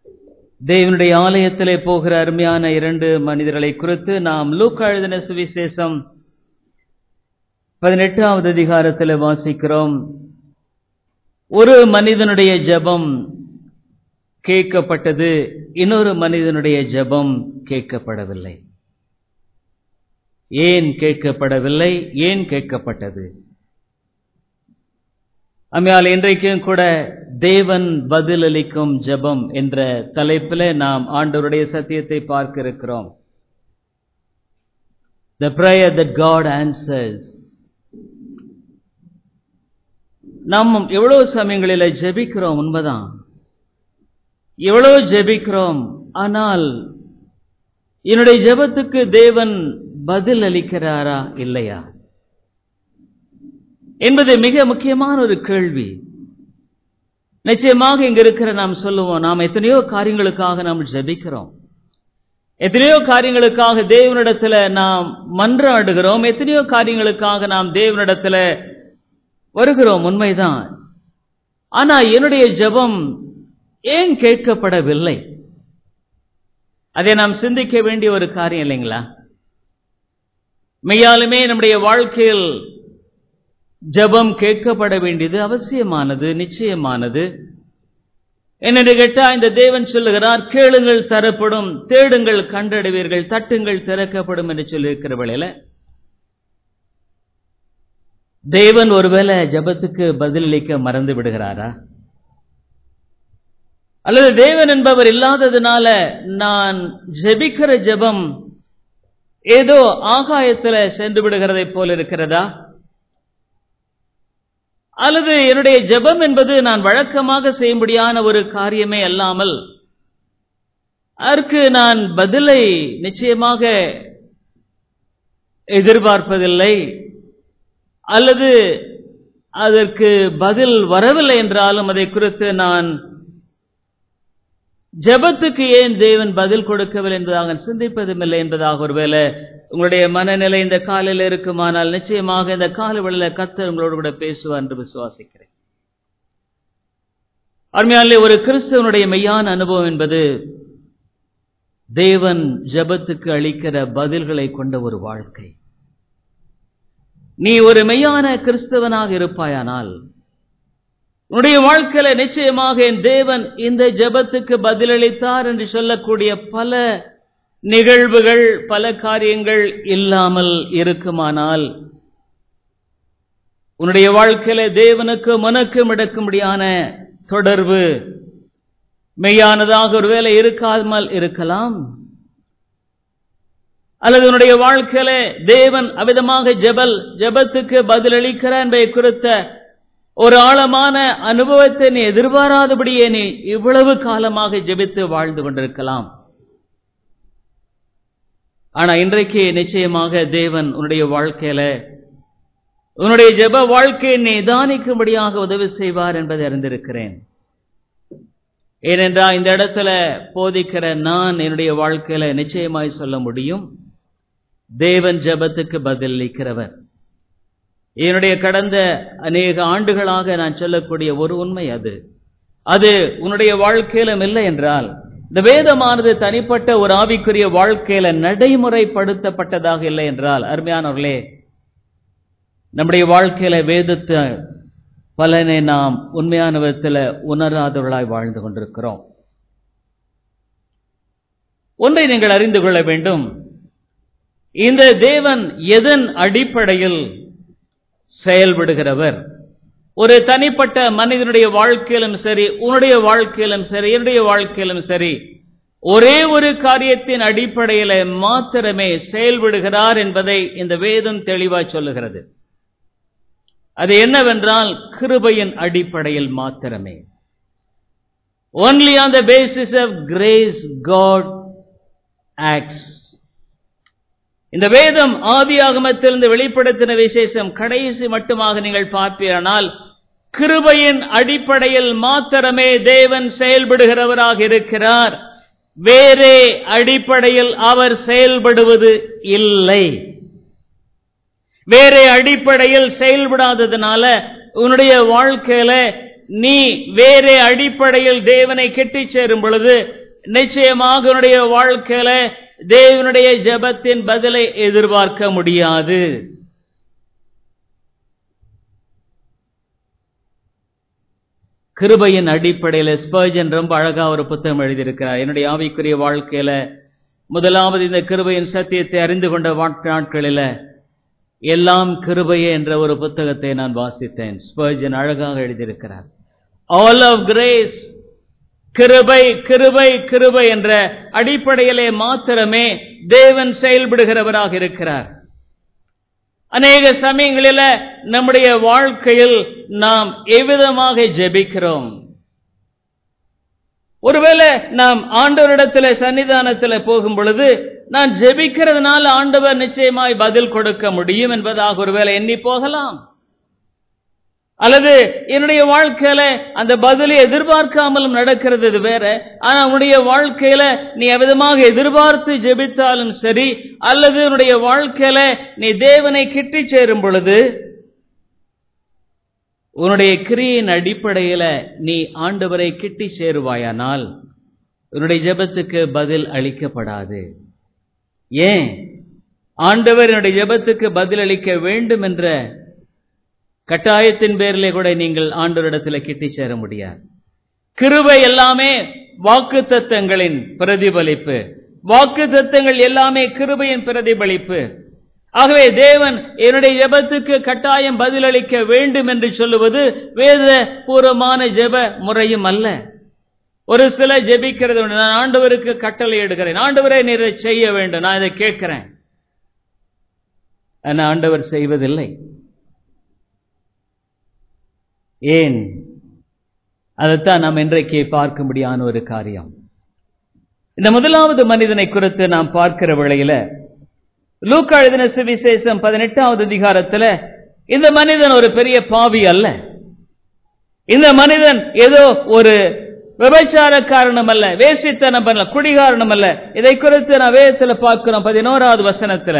தேவனுடைய ஆலயத்திலே போகிற அருமையான இரண்டு மனிதர்களை குறித்து நாம் லூக்கா எழுதின சுவிசேஷம் பதினெட்டாவது அதிகாரத்தில் வாசிக்கிறோம் ஒரு மனிதனுடைய ஜெபம் கேட்கப்பட்டது இன்னொரு மனிதனுடைய ஜெபம் கேட்கப்படவில்லை ஏன் கேட்கப்படவில்லை ஏன் கேட்கப்பட்டது அம்மையால் இன்றைக்கும் கூட தேவன் பதிலளிக்கும் ஜெபம் என்ற தலைப்பில் நாம் ஆண்டவருடைய சத்தியத்தை பார்க்க இருக்கிறோம் The prayer that God answers. நாம் எவ்வளவு சமயங்களில் ஜெபிக்கிறோம் உண்மைதான் எவ்வளவு ஜெபிக்கிறோம் ஆனால் என்னுடைய ஜெபத்துக்கு தேவன் பதில் அளிக்கிறாரா இல்லையா என்பது மிக முக்கியமான ஒரு கேள்வி நிச்சயமாக இங்க இருக்கிற நாம் சொல்லுவோம் நாம் எத்தனையோ காரியங்களுக்காக நாம் ஜெபிக்கிறோம் எத்தனையோ காரியங்களுக்காக தேவனிடத்துல நாம் மன்றாடுகிறோம் எத்தனையோ காரியங்களுக்காக நாம் தேவனிடத்துல வருகிறோம் உண்மைதான் ஆனா என்னுடைய ஜெபம் ஏன் கேட்கப்படவில்லை அதை நாம் சிந்திக்க வேண்டிய ஒரு காரியம் இல்லைங்களா மெய்யாலுமே நம்முடைய வாழ்க்கையில் ஜபம் கேட்கப்பட வேண்டியது அவசியமானது நிச்சயமானது என்னென்று கேட்டா இந்த தேவன் சொல்லுகிறார் கேளுங்கள் தரப்படும் தேடுங்கள் கண்டடைவீர்கள் தட்டுங்கள் திறக்கப்படும் என்று சொல்லியிருக்கிற வேளையில தேவன் ஒருவேளை ஜபத்துக்கு பதிலளிக்க மறந்து விடுகிறாரா அல்லது தேவன் என்பவர் இல்லாததுனால நான் ஜெபிக்கிற ஜெபம் ஏதோ ஆகாயத்துல சென்று விடுகிறதை போல இருக்கிறதா அல்லது என்னுடைய ஜெபம் என்பது நான் வழக்கமாக செய்யும்படியான ஒரு காரியமே அல்லாமல் அதற்கு நான் பதிலை நிச்சயமாக எதிர்பார்ப்பதில்லை அல்லது அதற்கு பதில் வரவில்லை என்றாலும் அதை குறித்து நான் ஜபத்துக்கு ஏன் தேவன் பதில் கொடுக்கவில்லை என்பதாக சிந்திப்பதும் இல்லை என்பதாக ஒருவேளை உங்களுடைய மனநிலை இந்த காலையில் இருக்குமானால் நிச்சயமாக இந்த காலவெளியில கத்தர் உங்களோடு கூட பேசுவார் என்று விசுவாசிக்கிறேன் அருமையாலே ஒரு கிறிஸ்தவனுடைய மெய்யான அனுபவம் என்பது தேவன் ஜபத்துக்கு அளிக்கிற பதில்களை கொண்ட ஒரு வாழ்க்கை நீ ஒரு மெய்யான கிறிஸ்தவனாக இருப்பாயானால் உன்னுடைய வாழ்க்கையில நிச்சயமாக என் தேவன் இந்த ஜபத்துக்கு பதிலளித்தார் என்று சொல்லக்கூடிய பல நிகழ்வுகள் பல காரியங்கள் இல்லாமல் இருக்குமானால் உன்னுடைய வாழ்க்கையில தேவனுக்கு மனக்கும் இடக்கும்படியான தொடர்பு மெய்யானதாக ஒருவேளை இருக்காமல் இருக்கலாம் அல்லது உன்னுடைய வாழ்க்கையில தேவன் அவிதமாக ஜபல் ஜபத்துக்கு பதிலளிக்கிற என்பதை குறித்த ஒரு ஆழமான அனுபவத்தை நீ எதிர்பாராதபடியே நீ இவ்வளவு காலமாக ஜெபித்து வாழ்ந்து கொண்டிருக்கலாம் ஆனா இன்றைக்கு நிச்சயமாக தேவன் உன்னுடைய வாழ்க்கையில உன்னுடைய ஜெப வாழ்க்கையை நீ தானிக்கும்படியாக உதவி செய்வார் என்பதை அறிந்திருக்கிறேன் ஏனென்றால் இந்த இடத்துல போதிக்கிற நான் என்னுடைய வாழ்க்கையில நிச்சயமாய் சொல்ல முடியும் தேவன் ஜெபத்துக்கு பதிலளிக்கிறவர் என்னுடைய கடந்த அநேக ஆண்டுகளாக நான் சொல்லக்கூடிய ஒரு உண்மை அது அது உன்னுடைய வாழ்க்கையிலும் இல்லை என்றால் இந்த வேதமானது தனிப்பட்ட ஒரு ஆவிக்குரிய வாழ்க்கையில நடைமுறைப்படுத்தப்பட்டதாக இல்லை என்றால் அருமையானவர்களே நம்முடைய வாழ்க்கையில வேதத்தை பலனை நாம் உண்மையான விதத்தில் உணராதவர்களாய் வாழ்ந்து கொண்டிருக்கிறோம் ஒன்றை நீங்கள் அறிந்து கொள்ள வேண்டும் இந்த தேவன் எதன் அடிப்படையில் செயல்படுகிறவர் ஒரு தனிப்பட்ட மனிதனுடைய வாழ்க்கையிலும் சரி உன்னுடைய வாழ்க்கையிலும் சரி என்னுடைய வாழ்க்கையிலும் சரி ஒரே ஒரு காரியத்தின் அடிப்படையில மாத்திரமே செயல்படுகிறார் என்பதை இந்த வேதம் தெளிவாய் சொல்லுகிறது அது என்னவென்றால் கிருபையின் அடிப்படையில் மாத்திரமே only on the basis of grace God acts இந்த வேதம் ஆதி ஆகமத்திலிருந்து வெளிப்படுத்தின விசேஷம் கடைசி மட்டுமாக நீங்கள் பார்ப்பீரானால் கிருபையின் அடிப்படையில் மாத்திரமே தேவன் செயல்படுகிறவராக இருக்கிறார் வேறே அடிப்படையில் அவர் செயல்படுவது இல்லை வேறே அடிப்படையில் செயல்படாததுனால உன்னுடைய வாழ்க்கையில நீ வேறே அடிப்படையில் தேவனை கெட்டிச் சேரும் பொழுது நிச்சயமாக உன்னுடைய வாழ்க்கையில தேவனுடைய ஜெபத்தின் பதிலை எதிர்பார்க்க முடியாது கிருபையின் அடிப்படையில் ஸ்பர்ஜன் ரொம்ப அழகா ஒரு புத்தகம் எழுதியிருக்கிறார் என்னுடைய ஆவிக்குரிய வாழ்க்கையில முதலாவது இந்த கிருபையின் சத்தியத்தை அறிந்து கொண்ட நாட்களில எல்லாம் கிருபையே என்ற ஒரு புத்தகத்தை நான் வாசித்தேன் ஸ்பர்ஜன் அழகாக எழுதியிருக்கிறார் ஆல் ஆஃப் கிரேஸ் கிருபை கிருபை கிருபை என்ற அடிப்படையிலே மாத்திரமே தேவன் செயல்படுகிறவராக இருக்கிறார் அநேக சமயங்களில நம்முடைய வாழ்க்கையில் நாம் எவ்விதமாக ஜெபிக்கிறோம் ஒருவேளை நாம் ஆண்டவரிடத்துல சன்னிதானத்துல போகும் பொழுது நான் ஜெபிக்கிறதுனால ஆண்டவர் நிச்சயமாய் பதில் கொடுக்க முடியும் என்பதாக ஒருவேளை எண்ணி போகலாம் அல்லது என்னுடைய வாழ்க்கையில அந்த பதிலை எதிர்பார்க்காமலும் நடக்கிறது இது வேற ஆனா உன்னுடைய வாழ்க்கையில நீ எவ்விதமாக எதிர்பார்த்து ஜெபித்தாலும் சரி அல்லது உன்னுடைய வாழ்க்கையில நீ தேவனை கிட்டி சேரும் பொழுது உன்னுடைய கிரியின் அடிப்படையில நீ ஆண்டவரை கிட்டி சேருவாயானால் உன்னுடைய ஜெபத்துக்கு பதில் அளிக்கப்படாது ஏன் ஆண்டவர் என்னுடைய ஜெபத்துக்கு பதில் அளிக்க வேண்டும் என்ற கட்டாயத்தின் பேரிலே கூட நீங்கள் ஆண்டவரிடத்தில் கிட்டி சேர முடியாது கிருபை எல்லாமே வாக்கு தத்தங்களின் பிரதிபலிப்பு வாக்கு தத்தங்கள் எல்லாமே கிருபையின் பிரதிபலிப்பு ஆகவே தேவன் என்னுடைய ஜெபத்துக்கு கட்டாயம் பதிலளிக்க வேண்டும் என்று சொல்லுவது வேத பூர்வமான ஜெப முறையும் அல்ல ஒரு சில ஜெபிக்கிறது நான் ஆண்டவருக்கு கட்டளை எடுக்கிறேன் ஆண்டவரை நீர் செய்ய வேண்டும் நான் இதை கேட்கிறேன் ஆனா ஆண்டவர் செய்வதில்லை ஏன் அதைத்தான் நாம் இன்றைக்கு பார்க்க முடியாத ஒரு காரியம் இந்த முதலாவது மனிதனை குறித்து நாம் பார்க்கிற வேளையில லூக்கா எழுதின சுவிசேஷம் பதினெட்டாவது அதிகாரத்துல இந்த மனிதன் ஒரு பெரிய பாவி அல்ல இந்த மனிதன் ஏதோ ஒரு விபச்சார காரணம் அல்ல வேசித்தனம் அல்ல குடிகாரணம் அல்ல இதை குறித்து நான் வேதத்துல பார்க்கிறோம் பதினோராவது வசனத்துல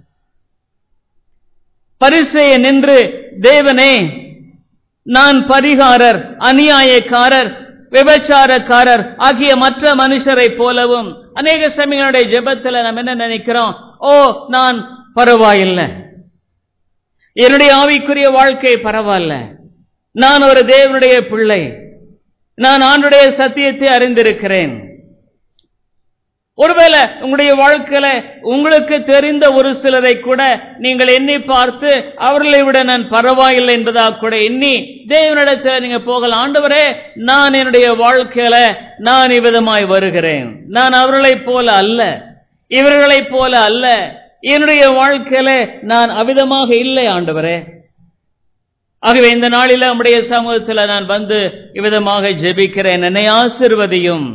பரிசைய நின்று தேவனே நான் பரிகாரர் அநியாயக்காரர் விபச்சாரக்காரர் ஆகிய மற்ற மனுஷரை போலவும் அநேக சமயங்களுடைய ஜெபத்துல நம்ம என்ன நினைக்கிறோம் ஓ நான் பரவாயில்லை என்னுடைய ஆவிக்குரிய வாழ்க்கை பரவாயில்ல நான் ஒரு தேவனுடைய பிள்ளை நான் ஆண்டுடைய சத்தியத்தை அறிந்திருக்கிறேன் ஒருவேளை உங்களுடைய வாழ்க்கையில உங்களுக்கு தெரிந்த ஒரு சிலரை கூட நீங்கள் எண்ணி பார்த்து அவர்களை விட நான் பரவாயில்லை என்பதாக கூட எண்ணி தேவனிடத்தில் நீங்க போகலாம் ஆண்டவரே நான் என்னுடைய வாழ்க்கையில நான் இவ்விதமாய் வருகிறேன் நான் அவர்களைப் போல அல்ல இவர்களைப் போல அல்ல என்னுடைய வாழ்க்கையில நான் அவிதமாக இல்லை ஆண்டவரே ஆகவே இந்த நாளில நம்முடைய சமூகத்தில் நான் வந்து இவ்விதமாக ஜெபிக்கிறேன் என்னை ஆசிர்வதியும்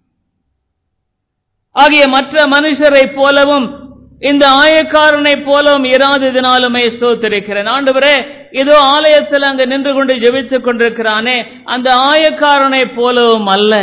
ஆகிய மற்ற மனுஷரை போலவும் இந்த ஆயக்காரனை போலவும் இராததினாலுமே ஸ்தோத்திருக்கிறேன் ஆண்டவரே இதோ ஆலயத்தில் அங்கு நின்று கொண்டு ஜெபித்துக் கொண்டிருக்கிறானே அந்த ஆயக்காரனை போலவும் அல்ல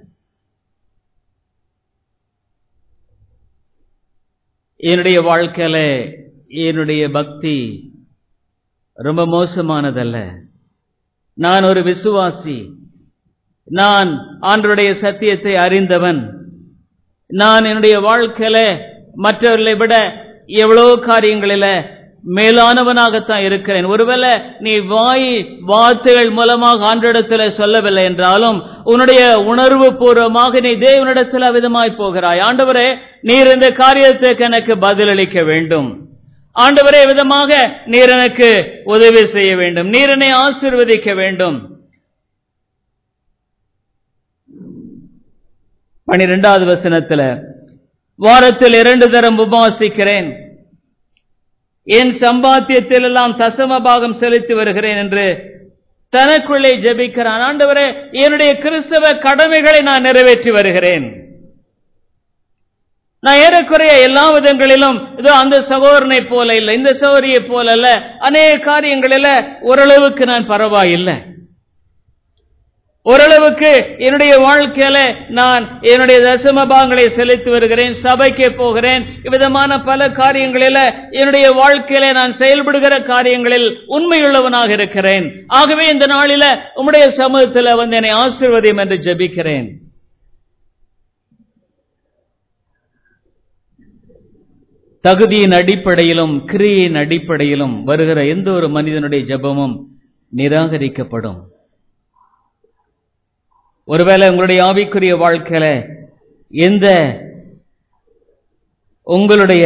என்னுடைய வாழ்க்கையில என்னுடைய பக்தி ரொம்ப மோசமானதல்ல நான் ஒரு விசுவாசி நான் ஆண்டருடைய சத்தியத்தை அறிந்தவன் நான் என்னுடைய வாழ்க்கையில மற்றவர்களை விட எவ்வளோ காரியங்களில மேலானவனாகத்தான் இருக்கிறேன் ஒருவேளை நீ வாய் வார்த்தைகள் மூலமாக ஆண்டிடத்தில் சொல்லவில்லை என்றாலும் உன்னுடைய உணர்வு பூர்வமாக நீ தேவனிடத்தில் அவிதமாய் போகிறாய் ஆண்டவரே நீர் இந்த காரியத்துக்கு எனக்கு பதிலளிக்க வேண்டும் ஆண்டவரே விதமாக நீர் எனக்கு உதவி செய்ய வேண்டும் நீர் என்னை ஆசிர்வதிக்க வேண்டும் பனிரெண்டாவது வசனத்துல வாரத்தில் இரண்டு தரம் உபவாசிக்கிறேன் என் சம்பாத்தியத்தில் எல்லாம் தசம பாகம் செலுத்தி வருகிறேன் என்று தனக்குள்ளே ஜெபிக்கிறான் ஆண்டவரே என்னுடைய கிறிஸ்தவ கடமைகளை நான் நிறைவேற்றி வருகிறேன் நான் ஏறக்குறைய எல்லா விதங்களிலும் இதோ அந்த சகோதரனை போல இல்லை இந்த சகோதரியை போல அல்ல அநேக காரியங்களில ஓரளவுக்கு நான் பரவாயில்லை ஓரளவுக்கு என்னுடைய வாழ்க்கையில நான் என்னுடைய தசமபாகங்களை செலுத்தி வருகிறேன் சபைக்கு போகிறேன் விதமான பல காரியங்களில என்னுடைய வாழ்க்கையில நான் செயல்படுகிற காரியங்களில் உண்மையுள்ளவனாக இருக்கிறேன் ஆகவே இந்த நாளில உம்முடைய சமூகத்தில் வந்து என்னை ஆசீர்வதியும் என்று ஜெபிக்கிறேன் தகுதியின் அடிப்படையிலும் கிரியின் அடிப்படையிலும் வருகிற எந்த ஒரு மனிதனுடைய ஜெபமும் நிராகரிக்கப்படும் ஒருவேளை உங்களுடைய ஆவிக்குரிய வாழ்க்கையில எந்த உங்களுடைய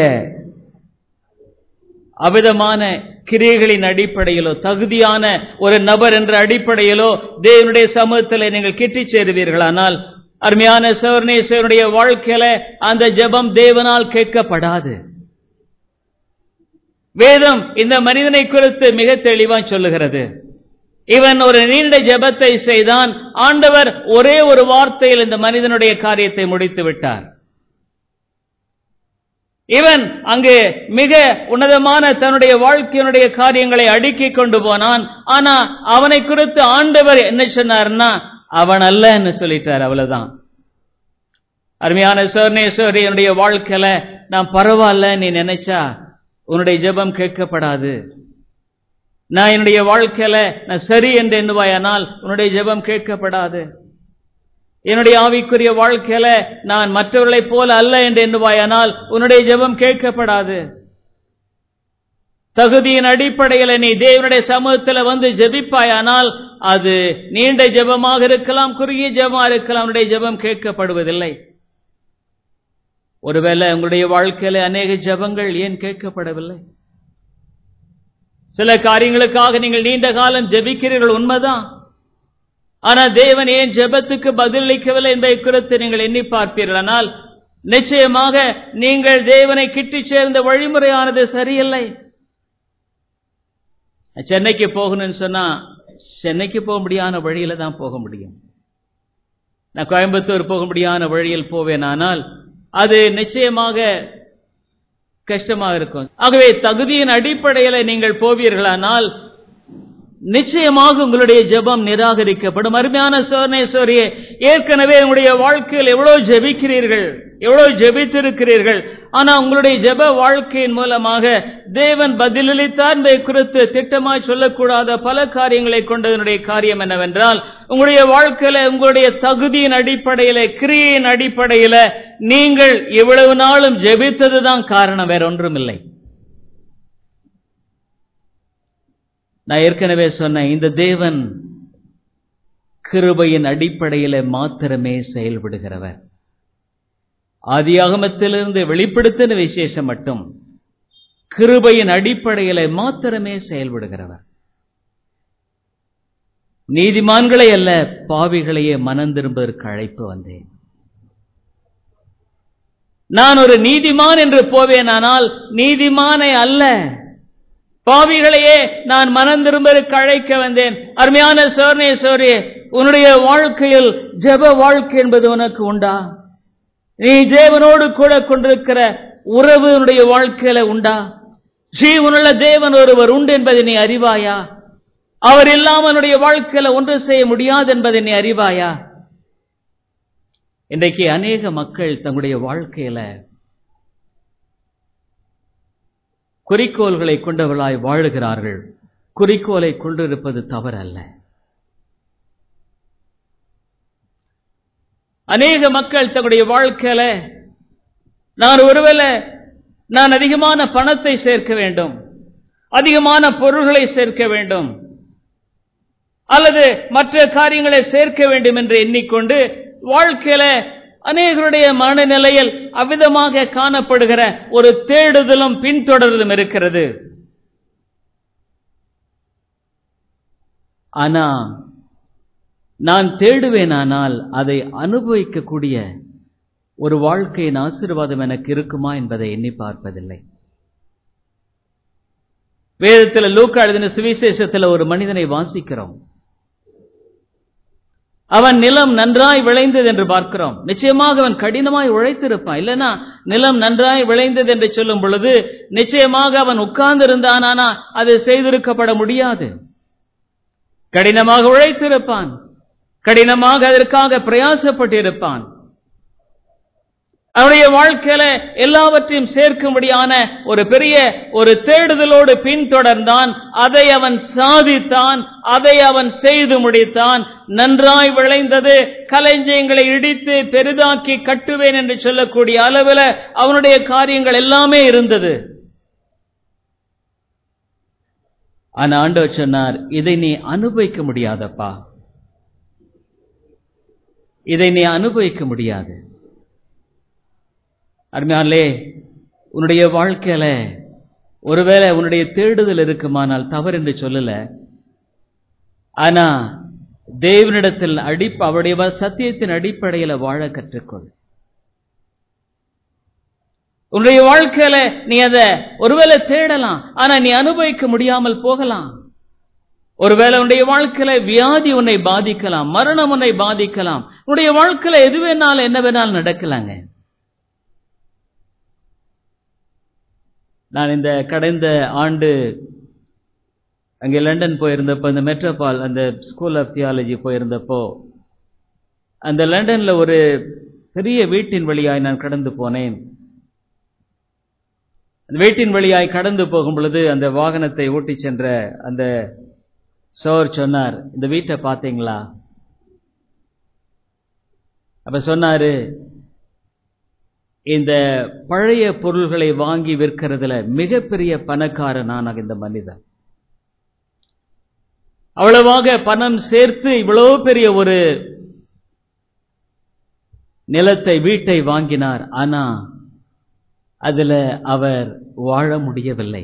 அவிதமான கிரியைகளின் அடிப்படையிலோ தகுதியான ஒரு நபர் என்ற அடிப்படையிலோ தேவனுடைய சமூகத்தில் நீங்கள் கிட்டிச் சேருவீர்களானால் அருமையான சவர்ணேஸ்வருடைய வாழ்க்கையில அந்த ஜெபம் தேவனால் கேட்கப்படாது வேதம் இந்த மனிதனை குறித்து மிக தெளிவா சொல்லுகிறது இவன் ஒரு நீண்ட ஜெபத்தை செய்தான் ஆண்டவர் ஒரே ஒரு வார்த்தையில் இந்த மனிதனுடைய காரியத்தை முடித்து விட்டார் இவன் அங்கு மிக உன்னதமான தன்னுடைய வாழ்க்கையினுடைய காரியங்களை அடுக்கிக் கொண்டு போனான் ஆனா அவனை குறித்து ஆண்டவர் என்ன சொன்னார்னா அவன் அல்லன்னு சொல்லிட்டார் அவ்வளவுதான் அருமையான சோர்ணேஸ்வரி என்னுடைய வாழ்க்கையில நான் பரவாயில்ல நீ நினைச்சா உன்னுடைய ஜெபம் கேட்கப்படாது நான் என்னுடைய வாழ்க்கையில நான் சரி என்று எண்ணுவாயானால் உன்னுடைய ஜெபம் கேட்கப்படாது என்னுடைய ஆவிக்குரிய வாழ்க்கையில நான் மற்றவர்களைப் போல அல்ல என்று எண்ணுவாயானால் உன்னுடைய ஜெபம் கேட்கப்படாது தகுதியின் அடிப்படையில் நீ தேவனுடைய சமூகத்தில் வந்து ஜெபிப்பாயானால் அது நீண்ட ஜெபமாக இருக்கலாம் குறுகிய ஜெபமா இருக்கலாம் உன்னுடைய ஜெபம் கேட்கப்படுவதில்லை ஒருவேளை உங்களுடைய வாழ்க்கையில அநேக ஜெபங்கள் ஏன் கேட்கப்படவில்லை சில காரியங்களுக்காக நீங்கள் நீண்ட காலம் ஜெபிக்கிறீர்கள் உண்மைதான் ஆனா தேவன் ஏன் ஜெபத்துக்கு பதிலளிக்கவில்லை என்பதை குறித்து நீங்கள் எண்ணி பார்ப்பீர்கள் ஆனால் நிச்சயமாக நீங்கள் தேவனை கிட்டி சேர்ந்த வழிமுறையானது சரியில்லை சென்னைக்கு போகணும்னு சொன்னா சென்னைக்கு போக முடியாத வழியில தான் போக முடியும் நான் கோயம்புத்தூர் போக முடியாத வழியில் போவேன் ஆனால் அது நிச்சயமாக கஷ்டமாக இருக்கும் ஆகவே தகுதியின் அடிப்படையில் நீங்கள் போவீர்களானால் நிச்சயமாக உங்களுடைய ஜெபம் நிராகரிக்கப்படும் அருமையான சோர்ணேஸ்வரியே ஏற்கனவே உங்களுடைய வாழ்க்கையில் எவ்வளவு ஜெபிக்கிறீர்கள் எவ்வளவு ஜெபித்திருக்கிறீர்கள் ஆனா உங்களுடைய ஜெப வாழ்க்கையின் மூலமாக தேவன் பதிலளித்தார் என்பதை குறித்து திட்டமாய் சொல்லக்கூடாத பல காரியங்களை கொண்டதனுடைய காரியம் என்னவென்றால் உங்களுடைய வாழ்க்கையில உங்களுடைய தகுதியின் அடிப்படையில கிரியின் அடிப்படையில நீங்கள் இவ்வளவு நாளும் ஜெபித்ததுதான் காரணம் வேற ஒன்றும் இல்லை நான் ஏற்கனவே சொன்னேன் இந்த தேவன் கிருபையின் அடிப்படையில மாத்திரமே செயல்படுகிறவர் ஆதியாகமத்திலிருந்து வெளிப்படுத்தின விசேஷம் மட்டும் கிருபையின் அடிப்படையில மாத்திரமே செயல்படுகிறவர் நீதிமான்களை அல்ல பாவிகளையே மனம் திரும்பதற்கு அழைப்பு வந்தேன் நான் ஒரு நீதிமான் என்று போவேனானால் நீதிமானை அல்ல பாவிகளையே நான் மனம் திரும்பதற்கு அழைக்க வந்தேன் அருமையான சோர்ணே சோரே உன்னுடைய வாழ்க்கையில் ஜெப வாழ்க்கை என்பது உனக்கு உண்டா நீ தேவனோடு கூட கொண்டிருக்கிற உறவு உன்னுடைய வாழ்க்கையில உண்டா ஜீவனுள்ள தேவன் ஒருவர் உண்டு என்பதை நீ அறிவாயா அவர் இல்லாமல் உன்னுடைய வாழ்க்கையில ஒன்று செய்ய முடியாது என்பதை நீ அறிவாயா இன்றைக்கு அநேக மக்கள் தங்களுடைய வாழ்க்கையில குறிக்கோள்களை கொண்டவர்களாய் வாழுகிறார்கள் குறிக்கோளை கொண்டிருப்பது தவறல்ல அநேக மக்கள் தங்களுடைய வாழ்க்கையில நான் ஒருவேளை நான் அதிகமான பணத்தை சேர்க்க வேண்டும் அதிகமான பொருள்களை சேர்க்க வேண்டும் அல்லது மற்ற காரியங்களை சேர்க்க வேண்டும் என்று எண்ணிக்கொண்டு வாழ்க்கையில அநேகருடைய மனநிலையில் அவ்விதமாக காணப்படுகிற ஒரு தேடுதலும் பின்தொடர்தலும் இருக்கிறது ஆனா நான் தேடுவேனானால் அதை அனுபவிக்கக்கூடிய ஒரு வாழ்க்கையின் ஆசீர்வாதம் எனக்கு இருக்குமா என்பதை எண்ணி பார்ப்பதில்லை வேதத்தில் லூக்கா எழுதின சுவிசேஷத்தில் ஒரு மனிதனை வாசிக்கிறோம் அவன் நிலம் நன்றாய் விளைந்தது என்று பார்க்கிறோம் நிச்சயமாக அவன் கடினமாய் உழைத்திருப்பான் இல்லைன்னா நிலம் நன்றாய் விளைந்தது என்று சொல்லும் பொழுது நிச்சயமாக அவன் உட்கார்ந்து இருந்தானா அது செய்திருக்கப்பட முடியாது கடினமாக உழைத்திருப்பான் கடினமாக அதற்காக பிரயாசப்பட்டிருப்பான் அவனுடைய வாழ்க்கையில எல்லாவற்றையும் சேர்க்கும்படியான ஒரு பெரிய ஒரு தேடுதலோடு பின்தொடர்ந்தான் அதை அவன் சாதித்தான் அதை அவன் செய்து முடித்தான் நன்றாய் விளைந்தது கலைஞ்சயங்களை இடித்து பெரிதாக்கி கட்டுவேன் என்று சொல்லக்கூடிய அளவில் அவனுடைய காரியங்கள் எல்லாமே இருந்தது ஆனா ஆண்டவர் சொன்னார் இதை நீ அனுபவிக்க முடியாதப்பா இதை நீ அனுபவிக்க முடியாது அருமையாலே உன்னுடைய வாழ்க்கையில ஒருவேளை உன்னுடைய தேடுதல் இருக்குமானால் தவறு என்று சொல்லல ஆனா தேவனிடத்தில் அடிப்ப அவருடைய சத்தியத்தின் அடிப்படையில வாழ கற்றுக்கொள் உன்னுடைய வாழ்க்கையில நீ அதை ஒருவேளை தேடலாம் ஆனா நீ அனுபவிக்க முடியாமல் போகலாம் ஒருவேளை உன்னுடைய வாழ்க்கையில வியாதி உன்னை பாதிக்கலாம் மரணம் உன்னை பாதிக்கலாம் உன்னுடைய வாழ்க்கையில எது வேணாலும் என்ன வேணாலும் நடக்கலாங்க நான் இந்த கடந்த ஆண்டு அங்கே லண்டன் போயிருந்தப்போ இந்த மெட்ரோபால் அந்த ஸ்கூல் ஆஃப் தியாலஜி போயிருந்தப்போ அந்த லண்டன்ல ஒரு பெரிய வீட்டின் வழியாய் நான் கடந்து போனேன் அந்த வீட்டின் வழியாய் கடந்து போகும் பொழுது அந்த வாகனத்தை ஓட்டி சென்ற அந்த சோர் சொன்னார் இந்த வீட்டை பார்த்தீங்களா அப்ப சொன்னாரு இந்த பழைய பொருள்களை வாங்கி விற்கிறதுல மிகப்பெரிய பணக்காரன் நான் இந்த மனிதன் அவ்வளவாக பணம் சேர்த்து இவ்வளவு பெரிய ஒரு நிலத்தை வீட்டை வாங்கினார் ஆனா அதுல அவர் வாழ முடியவில்லை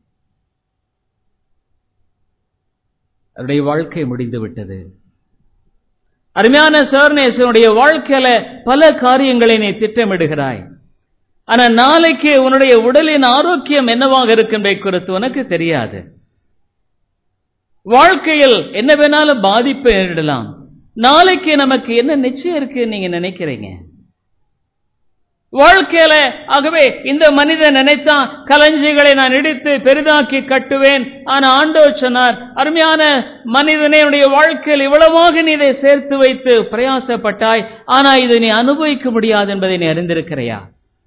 அவருடைய வாழ்க்கை முடிந்து விட்டது அருமையான சேர்னேசனுடைய வாழ்க்கையில பல காரியங்களை நீ திட்டமிடுகிறாய் ஆனா நாளைக்கு உன்னுடைய உடலின் ஆரோக்கியம் என்னவாக இருக்கின்ற குறித்து உனக்கு தெரியாது வாழ்க்கையில் என்ன வேணாலும் பாதிப்பு நேரிடலாம் நாளைக்கு நமக்கு என்ன நிச்சயம் இருக்கு நீங்க நினைக்கிறீங்க வாழ்க்கையில ஆகவே இந்த மனிதன் நினைத்தான் கலஞ்சிகளை நான் இடித்து பெரிதாக்கி கட்டுவேன் ஆனா ஆண்டவர் சொன்னார் அருமையான மனிதனே உடைய வாழ்க்கையில் இவ்வளவாக நீ இதை சேர்த்து வைத்து பிரயாசப்பட்டாய் ஆனா இதை நீ அனுபவிக்க முடியாது என்பதை நீ அறிந்திருக்கிறையா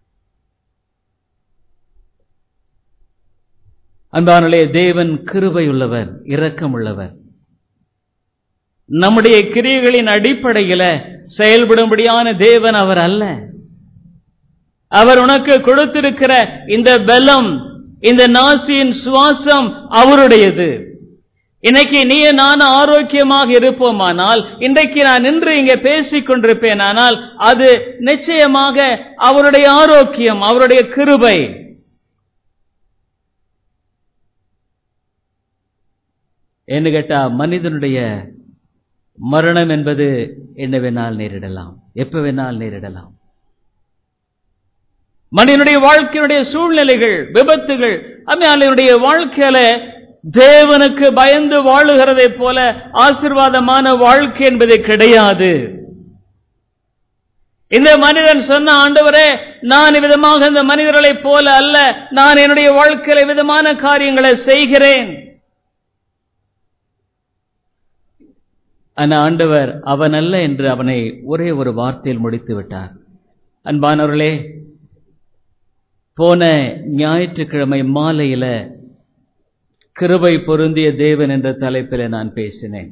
அன்பானலே தேவன் கிருபை உள்ளவர் இரக்கம் உள்ளவர் நம்முடைய கிரியைகளின் அடிப்படையில செயல்படும்படியான தேவன் அவர் அல்ல அவர் உனக்கு கொடுத்திருக்கிற இந்த பலம் இந்த நாசியின் சுவாசம் அவருடையது இன்னைக்கு நீ நான் ஆரோக்கியமாக இருப்போமானால் இன்றைக்கு நான் நின்று இங்க பேசிக் கொண்டிருப்பேன் ஆனால் அது நிச்சயமாக அவருடைய ஆரோக்கியம் அவருடைய கிருபை என்ன கேட்டா மனிதனுடைய மரணம் என்பது என்ன வேணால் நேரிடலாம் எப்ப வேணால் நேரிடலாம் மனிதனுடைய வாழ்க்கையினுடைய சூழ்நிலைகள் விபத்துகள் அம்மையாளுடைய வாழ்க்கையில தேவனுக்கு பயந்து வாழுகிறதை போல ஆசிர்வாதமான வாழ்க்கை என்பது கிடையாது இந்த மனிதன் சொன்ன ஆண்டவரே நான் விதமாக இந்த மனிதர்களைப் போல அல்ல நான் என்னுடைய வாழ்க்கையில விதமான காரியங்களை செய்கிறேன் ஆனா ஆண்டவர் அவன் அல்ல என்று அவனை ஒரே ஒரு வார்த்தையில் முடித்து விட்டார் அன்பானவர்களே போன ஞாயிற்றுக்கிழமை மாலையில கிருபை பொருந்திய தேவன் என்ற தலைப்பில் நான் பேசினேன்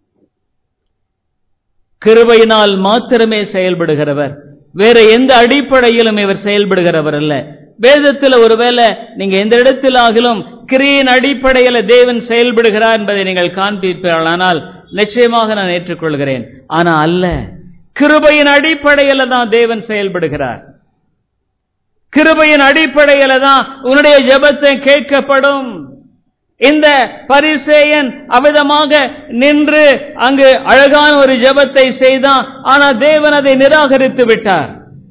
கிருபையினால் மாத்திரமே செயல்படுகிறவர் வேற எந்த அடிப்படையிலும் இவர் செயல்படுகிறவர் அல்ல வேதத்தில் ஒருவேளை நீங்க எந்த இடத்திலாகிலும் கிரியின் அடிப்படையில் தேவன் செயல்படுகிறார் என்பதை நீங்கள் காண்பிப்பீர்களானால் நிச்சயமாக நான் ஏற்றுக்கொள்கிறேன் ஆனா அல்ல கிருபையின் அடிப்படையில் தான் தேவன் செயல்படுகிறார் கிருபையின் அடிப்படையில தான் உன்னுடைய ஜெபத்தை கேட்கப்படும் இந்த பரிசேயன் அவிதமாக நின்று அங்கு அழகான ஒரு ஜெபத்தை செய்தான் ஆனா தேவன் அதை நிராகரித்து விட்டார்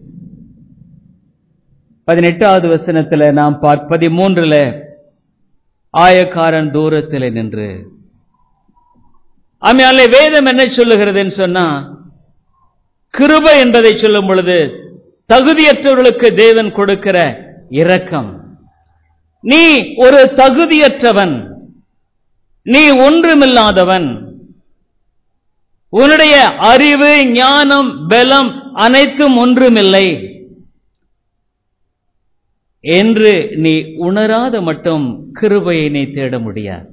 பதினெட்டாவது வசனத்துல நாம் பார் பதிமூன்றுல ஆயக்காரன் தூரத்தில் நின்று ஆமையால வேதம் என்ன சொல்லுகிறதுன்னு சொன்னா கிருபை என்பதை சொல்லும் பொழுது தகுதியற்றவர்களுக்கு தேவன் கொடுக்கிற இரக்கம் நீ ஒரு தகுதியற்றவன் நீ ஒன்றுமில்லாதவன் உன்னுடைய அறிவு ஞானம் பலம் அனைத்தும் ஒன்றுமில்லை என்று நீ உணராத மட்டும் கிருபையை நீ தேட முடியாது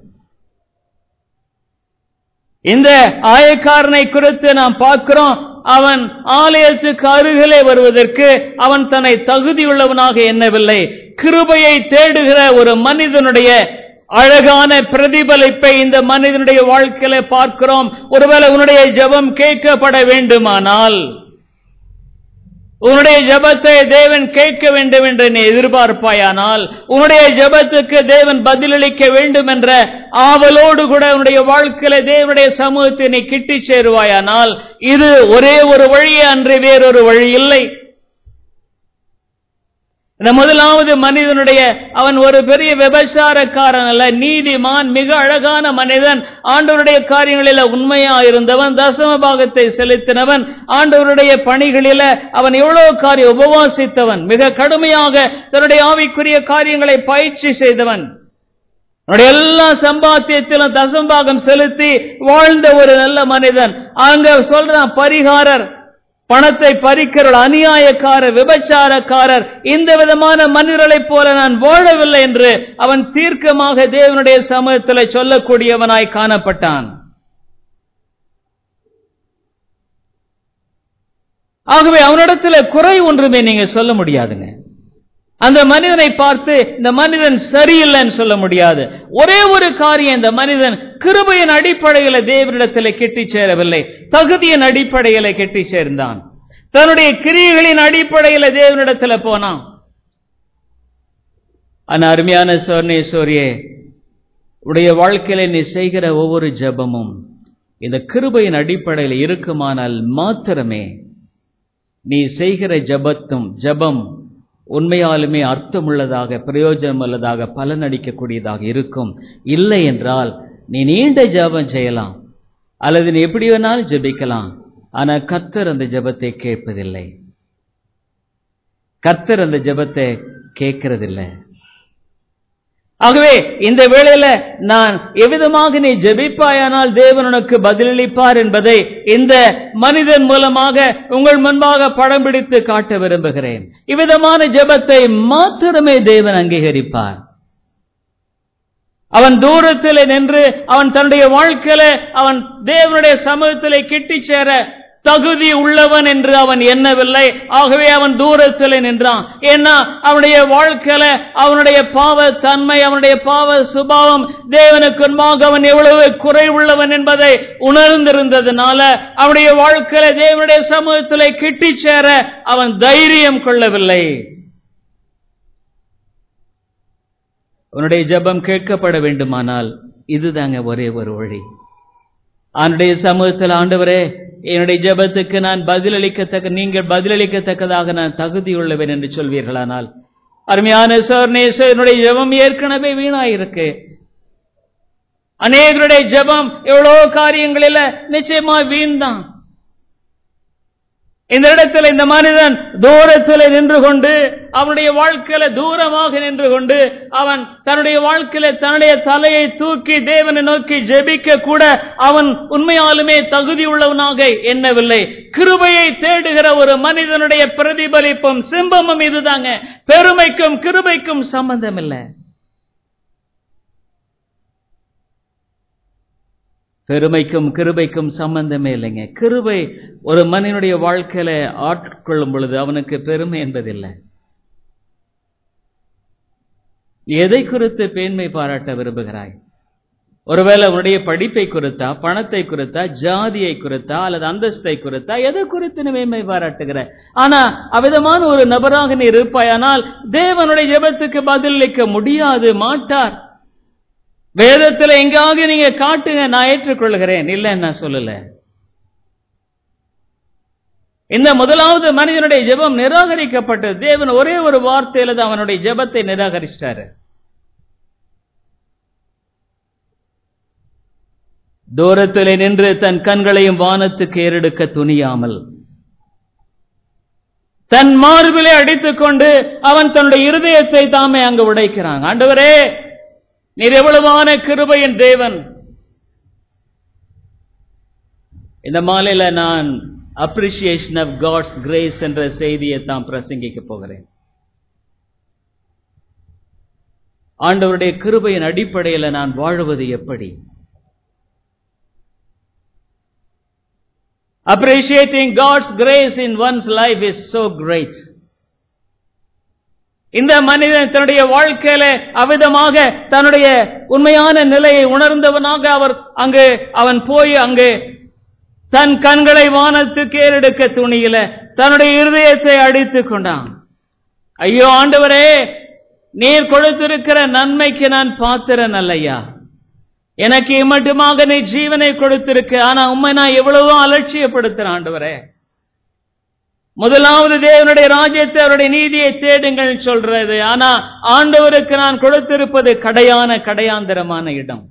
இந்த ஆயக்காரனை குறித்து நாம் பார்க்கிறோம் அவன் ஆலயத்துக்கு அருகிலே வருவதற்கு அவன் தன்னை தகுதியுள்ளவனாக எண்ணவில்லை கிருபையை தேடுகிற ஒரு மனிதனுடைய அழகான பிரதிபலிப்பை இந்த மனிதனுடைய வாழ்க்கையில பார்க்கிறோம் ஒருவேளை உன்னுடைய ஜெபம் கேட்கப்பட வேண்டுமானால் உன்னுடைய ஜெபத்தை தேவன் கேட்க வேண்டும் என்று நீ எதிர்பார்ப்பாயானால் உன்னுடைய ஜெபத்துக்கு தேவன் பதிலளிக்க வேண்டும் என்ற ஆவலோடு கூட உன்னுடைய வாழ்க்கையில தேவனுடைய சமூகத்தை நீ கிட்டி சேருவாயானால் இது ஒரே ஒரு வழியே அன்று வேறொரு வழி இல்லை இந்த முதலாவது மனிதனுடைய அவன் ஒரு பெரிய விபச்சாரக்காரன் அல்ல நீதிமான் மிக அழகான மனிதன் ஆண்டவருடைய காரியங்களில உண்மையா இருந்தவன் தசம பாகத்தை செலுத்தினவன் ஆண்டவருடைய பணிகளில அவன் எவ்வளவு காரியம் உபவாசித்தவன் மிக கடுமையாக தன்னுடைய ஆவிக்குரிய காரியங்களை பயிற்சி செய்தவன் அவனுடைய எல்லா சம்பாத்தியத்திலும் தசம்பாகம் செலுத்தி வாழ்ந்த ஒரு நல்ல மனிதன் அங்க சொல்றான் பரிகாரர் பணத்தை பறிக்கிற அநியாயக்காரர் விபச்சாரக்காரர் இந்த விதமான மனிதர்களைப் போல நான் வாழவில்லை என்று அவன் தீர்க்கமாக தேவனுடைய சமூகத்தில் சொல்லக்கூடியவனாய் காணப்பட்டான் ஆகவே அவனிடத்துல குறை ஒன்றுமே நீங்க சொல்ல முடியாதுங்க அந்த மனிதனை பார்த்து இந்த மனிதன் சரியில்லைன்னு சொல்ல முடியாது ஒரே ஒரு காரியம் இந்த மனிதன் கிருபையின் அடிப்படையில தேவனிடத்தில் கெட்டி சேரவில்லை தகுதியின் அடிப்படையில கெட்டி சேர்ந்தான் தன்னுடைய கிரியைகளின் அடிப்படையில தேவனிடத்துல போனான் ஆனா அருமையான சோர்ணேஸ்வரியே உடைய வாழ்க்கையில நீ செய்கிற ஒவ்வொரு ஜபமும் இந்த கிருபையின் அடிப்படையில் இருக்குமானால் மாத்திரமே நீ செய்கிற ஜபத்தும் ஜபம் உண்மையாலுமே அர்த்தமுள்ளதாக பிரயோஜனம் உள்ளதாக பலனளிக்கக்கூடியதாக இருக்கும் இல்லை என்றால் நீ நீண்ட ஜபம் செய்யலாம் அல்லது நீ எப்படி வேணாலும் ஜபிக்கலாம் ஆனா கத்தர் அந்த ஜபத்தை கேட்பதில்லை கத்தர் அந்த ஜபத்தை கேட்கறதில்லை ஆகவே இந்த வேளையில நான் எவ்விதமாக நீ ஜெபிப்பாயானால் தேவன் உனக்கு பதிலளிப்பார் என்பதை இந்த மனிதன் மூலமாக உங்கள் முன்பாக படம் பிடித்து காட்ட விரும்புகிறேன் இவ்விதமான ஜெபத்தை மாத்திரமே தேவன் அங்கீகரிப்பார் அவன் தூரத்தில் நின்று அவன் தன்னுடைய வாழ்க்கையில அவன் தேவனுடைய சமூகத்திலே கிட்டி சேர தகுதி உள்ளவன் என்று அவன் எண்ணவில்லை ஆகவே அவன் தூரத்தில் நின்றான் ஏன்னா அவனுடைய வாழ்க்கையில அவனுடைய பாவ தன்மை அவனுடைய பாவ சுபாவம் தேவனுக்கு முன்பாக அவன் எவ்வளவு குறை உள்ளவன் என்பதை உணர்ந்திருந்ததுனால அவனுடைய வாழ்க்கையில தேவனுடைய சமூகத்திலே கிட்டி சேர அவன் தைரியம் கொள்ளவில்லை உன்னுடைய ஜபம் கேட்கப்பட வேண்டுமானால் இதுதாங்க ஒரே ஒரு வழி அவனுடைய சமூகத்தில் ஆண்டவரே என்னுடைய ஜபத்துக்கு நான் பதிலளிக்கத்தக்க நீங்கள் பதிலளிக்கத்தக்கதாக நான் தகுதியுள்ளவன் என்று சொல்வீர்களானால் அருமையான சோர்நேச என்னுடைய ஜபம் ஏற்கனவே வீணாயிருக்கு அநேகருடைய ஜபம் எவ்வளவு காரியங்களில நிச்சயமா வீண்தான் இந்த இடத்துல இந்த மனிதன் தூரத்தில் நின்று கொண்டு அவனுடைய வாழ்க்கையில தூரமாக நின்று கொண்டு அவன் தன்னுடைய வாழ்க்கையில தன்னுடைய தலையை தூக்கி தேவனை நோக்கி ஜெபிக்க கூட அவன் உண்மையாலுமே தகுதி உள்ளவனாக எண்ணவில்லை கிருபையை தேடுகிற ஒரு மனிதனுடைய பிரதிபலிப்பும் சிம்பமும் இதுதாங்க பெருமைக்கும் கிருபைக்கும் சம்பந்தம் இல்லை பெருமைக்கும் கிருபைக்கும் சம்பந்தமே இல்லைங்க கிருபை ஒரு மனிதனுடைய வாழ்க்கையில ஆட்கொள்ளும் பொழுது அவனுக்கு பெருமை என்பதில்லை எதை குறித்து பேண்மை பாராட்ட விரும்புகிறாய் ஒருவேளை உன்னுடைய படிப்பை குறித்தா பணத்தை குறித்தா ஜாதியை குறித்தா அல்லது அந்தஸ்தை குறித்தா எதை குறித்து நீ மேன்மை பாராட்டுகிற ஆனா அவ்விதமான ஒரு நபராக நீ இருப்பாயானால் தேவனுடைய ஜெபத்துக்கு பதிலளிக்க முடியாது மாட்டார் வேதத்தில் எங்காவது நீங்க காட்டுங்க நான் ஏற்றுக்கொள்கிறேன் இல்லை நான் சொல்லல இந்த முதலாவது மனிதனுடைய ஜெபம் நிராகரிக்கப்பட்டது தேவன் ஒரே ஒரு வார்த்தையில தான் அவனுடைய ஜெபத்தை நிராகரிச்சிட்டாரு தூரத்தில் நின்று தன் கண்களையும் வானத்துக்கு ஏறெடுக்க துணியாமல் தன் மார்பிலே அடித்துக் கொண்டு அவன் தன்னுடைய இருதயத்தை தாமே அங்கு உடைக்கிறான் ஆண்டவரே நீர் எவ்வளவான கிருபையின் தேவன் இந்த மாலையில நான் அப்ரிசியேஷன் ஆஃப் காட்ஸ் கிரேஸ் என்ற செய்தியை தான் பிரசங்கிக்க போகிறேன் ஆண்டவருடைய கிருபையின் அடிப்படையில் நான் வாழுவது எப்படி Appreciating God's grace in one's life is so great. இந்த மனிதன் தன்னுடைய வாழ்க்கையில அவிதமாக தன்னுடைய உண்மையான நிலையை உணர்ந்தவனாக அவர் அங்கு அவன் போய் அங்கு தன் கண்களை வானத்துக்கு ஏறெடுக்க துணியில தன்னுடைய இருதயத்தை அடித்துக் கொண்டான் ஐயோ ஆண்டவரே நீர் கொடுத்திருக்கிற நன்மைக்கு நான் பாத்திரன் அல்லையா எனக்கு இம்மட்டுமாக நீ ஜீவனை கொடுத்திருக்க ஆனா உண்மை நான் எவ்வளவோ அலட்சியப்படுத்துறேன் ஆண்டவரே முதலாவது தேவனுடைய ராஜ்யத்தை அவருடைய நீதியை தேடுங்கள் சொல்றது ஆனா ஆண்டவருக்கு நான் கொடுத்திருப்பது கடையான கடையாந்தரமான இடம்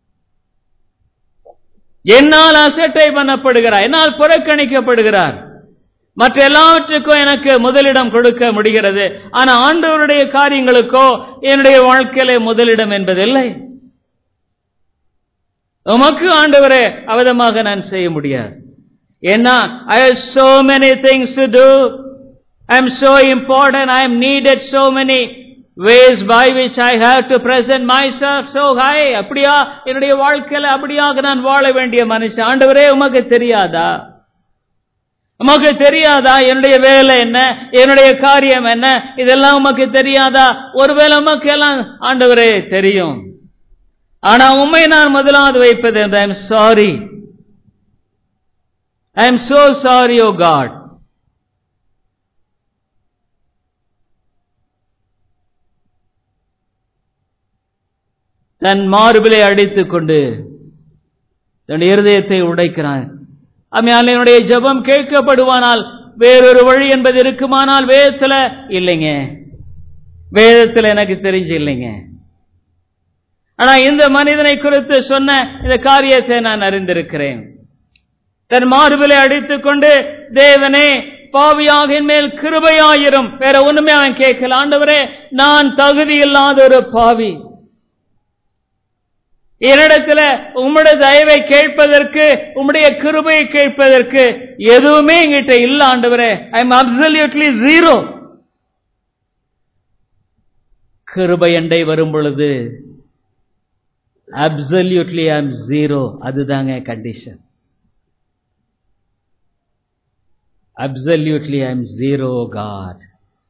என்னால் அசட்டை பண்ணப்படுகிறார் என்னால் புறக்கணிக்கப்படுகிறார் மற்ற எல்லாவற்றுக்கும் எனக்கு முதலிடம் கொடுக்க முடிகிறது ஆனா ஆண்டவருடைய காரியங்களுக்கோ என்னுடைய வாழ்க்கையில முதலிடம் என்பதில்லை உமக்கு ஆண்டவரே அவதமாக நான் செய்ய முடியாது ஏன்னா ஐ have so many things to do I am so important I am needed so many ways by which I have to present myself so high அப்படியா என்னுடைய வாழ்க்கையில அப்படியாக நான் வாழ வேண்டிய மனுஷன் ஆண்டவரே உமக்கு தெரியாதா உமக்கு தெரியாதா என்னுடைய வேலை என்ன என்னுடைய காரியம் என்ன இதெல்லாம் உமக்கு தெரியாதா ஒருவேளை உமக்கு எல்லாம் ஆண்டவரே தெரியும் ஆனா உண்மை நான் முதலாவது வைப்பது I am sorry I am so sorry oh God தன் மார்பிலை அடித்துக் கொண்டு தன்னுடைய இருதயத்தை உடைக்கிறான் அம்மையால் என்னுடைய ஜெபம் கேட்கப்படுவானால் வேறொரு வழி என்பது இருக்குமானால் வேதத்துல இல்லைங்க வேதத்துல எனக்கு தெரிஞ்சு இல்லைங்க ஆனா இந்த மனிதனை குறித்து சொன்ன இந்த காரியத்தை நான் அறிந்திருக்கிறேன் தன் மார்பிலை அடித்துக் கொண்டு தேவனே பாவியாக என் மேல் கிருபையாயிரும் வேற ஒண்ணுமே அவன் கேட்கல ஆண்டவரே நான் தகுதி இல்லாத ஒரு பாவி என்னிடத்துல உம்முடைய தயவை கேட்பதற்கு உம்முடைய கிருபையை கேட்பதற்கு எதுவுமே எங்கிட்ட இல்ல ஆண்டவரே ஐ எம் அப்சல்யூட்லி ஜீரோ கிருபை அண்டை வரும் பொழுது அப்சல்யூட்லி ஐ எம் ஜீரோ அதுதாங்க condition absolutely I am zero God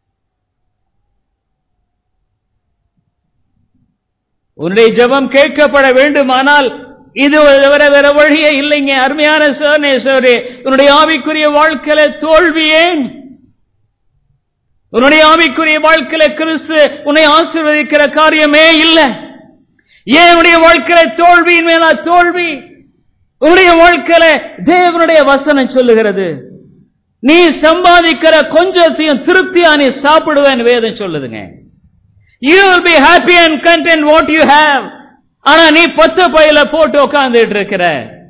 உன்னுடைய ஜெபம் கேட்கப்பட வேண்டுமானால் இது வேற வேற வழியே இல்லைங்க அருமையான சோனே சோரே உன்னுடைய ஆவிக்குரிய வாழ்க்கையில தோல்வி ஏன் உன்னுடைய ஆவிக்குரிய வாழ்க்கையில கிறிஸ்து உன்னை ஆசீர்வதிக்கிற காரியமே இல்லை ஏன் உன்னுடைய வாழ்க்கையில தோல்வியின் மேலா தோல்வி உன்னுடைய வாழ்க்கையில தேவனுடைய வசனம் சொல்லுகிறது நீ சம்பாதிக்கிற கொஞ்சத்தையும் திருப்தியா நீ சாப்பிடுவேன் வேதம் சொல்லுதுங்க you will be happy and content what you have ஆனா நீ பத்து பையில போட்டு உட்கார்ந்துட்டு இருக்கிற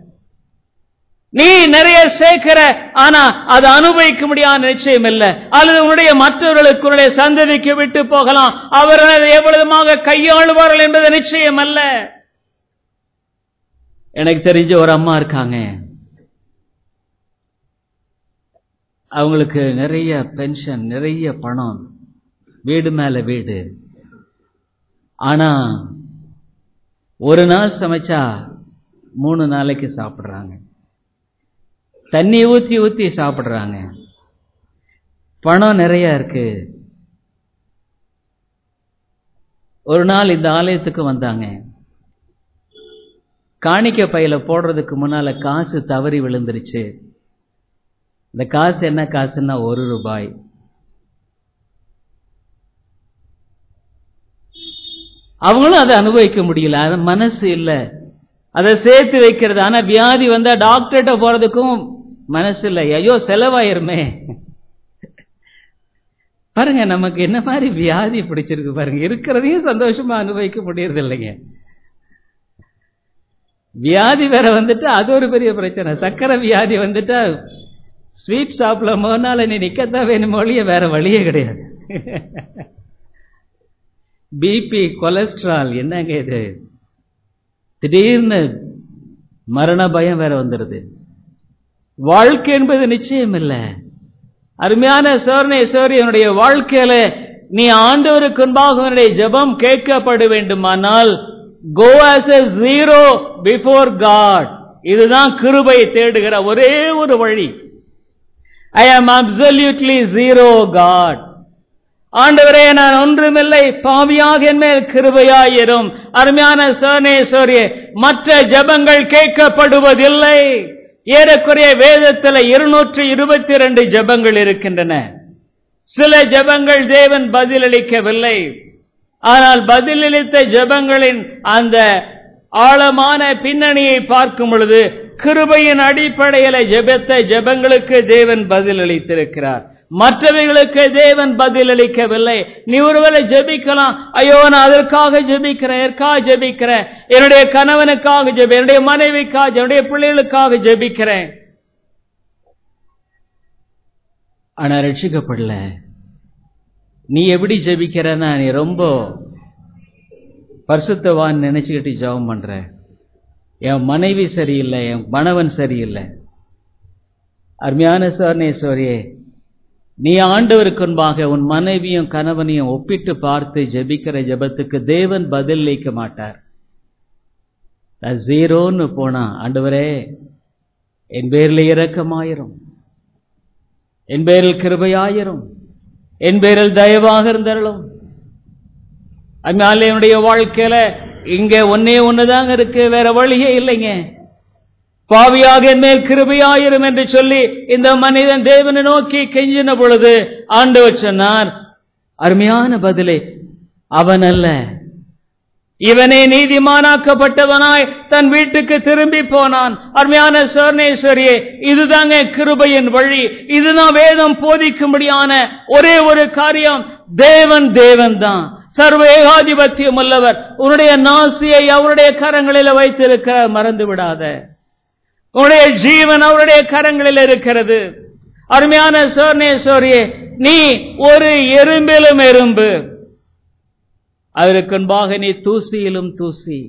நீ நிறைய சேர்க்கிற ஆனா அதை அனுபவிக்க முடியாத நிச்சயம் இல்லை அல்லது உன்னுடைய மற்றவர்களுக்கு உன்னுடைய சந்ததிக்கு விட்டு போகலாம் அவர்கள் அதை எவ்வளவுமாக கையாளுவார்கள் என்பது நிச்சயம் அல்ல எனக்கு தெரிஞ்ச ஒரு அம்மா இருக்காங்க அவங்களுக்கு நிறைய பென்ஷன் நிறைய பணம் வீடு மேல வீடு ஆனா ஒரு நாள் சமைச்சா மூணு நாளைக்கு சாப்பிடுறாங்க தண்ணி ஊத்தி ஊத்தி சாப்பிடுறாங்க பணம் நிறைய இருக்கு ஒரு நாள் இந்த ஆலயத்துக்கு வந்தாங்க காணிக்க பையில போடுறதுக்கு முன்னால காசு தவறி விழுந்துருச்சு இந்த காசு என்ன காசுன்னா ஒரு ரூபாய் அவங்களும் அதை அனுபவிக்க முடியல அது மனசு இல்ல அதை சேர்த்து வைக்கிறது ஆனா வியாதி வந்தா டாக்டர்கிட்ட போறதுக்கும் மனசு இல்லை ஐயோ செலவாயிருமே பாருங்க நமக்கு என்ன மாதிரி வியாதி பிடிச்சிருக்கு பாருங்க இருக்கிறதையும் சந்தோஷமா அனுபவிக்க முடியறது இல்லைங்க வியாதி வேற வந்துட்டா அது ஒரு பெரிய பிரச்சனை சக்கரை வியாதி வந்துட்டா ஸ்வீட் ஷாப்ல மோனால நீ நிக்கத்தான் வேணும் ஒழிய வேற வழியே கிடையாது பிபி கொலஸ்ட்ரால் என்னங்க இது திடீர்னு மரண பயம் வேற வந்துடுது வாழ்க்கை என்பது நிச்சயம் இல்லை அருமையான சோர்ணே சோரி என்னுடைய வாழ்க்கையில நீ ஆண்டவருக்கு முன்பாக உன்னுடைய ஜெபம் கேட்கப்பட வேண்டுமானால் go as a zero before God இதுதான் கிருபை தேடுகிற ஒரே ஒரு வழி ஐ ஆம் அப்சல்யூட்லி ஜீரோ காட் ஆண்டவரே நான் ஒன்றுமில்லை பாவியாக என் மேல் கிருபையாயிரும் அருமையான சோனேஸ்வரியே மற்ற ஜபங்கள் கேட்கப்படுவதில்லை ஏறக்குறைய வேதத்தில் இருநூற்று இருபத்தி இரண்டு ஜபங்கள் இருக்கின்றன சில ஜபங்கள் தேவன் பதிலளிக்கவில்லை ஆனால் பதிலளித்த ஜபங்களின் அந்த ஆழமான பின்னணியை பார்க்கும் பொழுது கிருபையின் அடிப்படையில் ஜெபத்த ஜெபங்களுக்கு தேவன் பதிலளித்திருக்கிறார் மற்றவைகளுக்கு தேவன் பதிலளிக்கவில்லை நீ ஒருவேளை ஜெபிக்கலாம் ஐயோ நான் அதற்காக ஜெபிக்கிறேன் எற்காக ஜெபிக்கிறேன் என்னுடைய கணவனுக்காக ஜெபி என்னுடைய மனைவிக்காக என்னுடைய பிள்ளைகளுக்காக ஜெபிக்கிறேன் ஆனா ரட்சிக்கப்படல நீ எப்படி ஜெபிக்கிறன்னா நீ ரொம்ப பரிசுத்தவான் நினைச்சுக்கிட்டு ஜெபம் பண்ற என் மனைவி சரியில்லை என் மணவன் சரியில்லை அருமையான சோர்ணேஸ்வரியே நீ ஆண்டவருக்கு முன்பாக உன் மனைவியும் கணவனையும் ஒப்பிட்டு பார்த்து ஜெபிக்கிற ஜெபத்துக்கு தேவன் பதில் அளிக்க மாட்டார் ஜீரோன்னு போனா ஆண்டவரே என் பேரில் இரக்கமாயிரும் என் பேரில் கிருபையாயிரும் என் பேரில் தயவாக இருந்தருளும் அதனால என்னுடைய வாழ்க்கையில இங்க ஒன்னே ஒண்ணுதாங்க இருக்கு வேற வழியே இல்லைங்க பாவியாக என் மேல் கிருபையாயிரும் என்று சொல்லி இந்த மனிதன் தேவனை நோக்கி கெஞ்சின பொழுது ஆண்டவர் சொன்னார் அருமையான பதிலே அவன் அல்ல இவனே நீதிமானாக்கப்பட்டவனாய் தன் வீட்டுக்கு திரும்பி போனான் அருமையான சோர்ணேஸ்வரியே இதுதாங்க கிருபையின் வழி இதுதான் வேதம் போதிக்கும்படியான ஒரே ஒரு காரியம் தேவன் தேவன் தான் சர்வ ஏகாதிபத்தியம் உள்ளவர் உன்னுடைய நாசியை அவருடைய கரங்களில் வைத்திருக்க மறந்து விடாத உன்னுடைய ஜீவன் அவருடைய கரங்களில் இருக்கிறது அருமையான சோர்ணேஸ்வரியே நீ ஒரு எறும்பிலும் எறும்பு அதற்கு முன்பாக நீ தூசியிலும் தூசி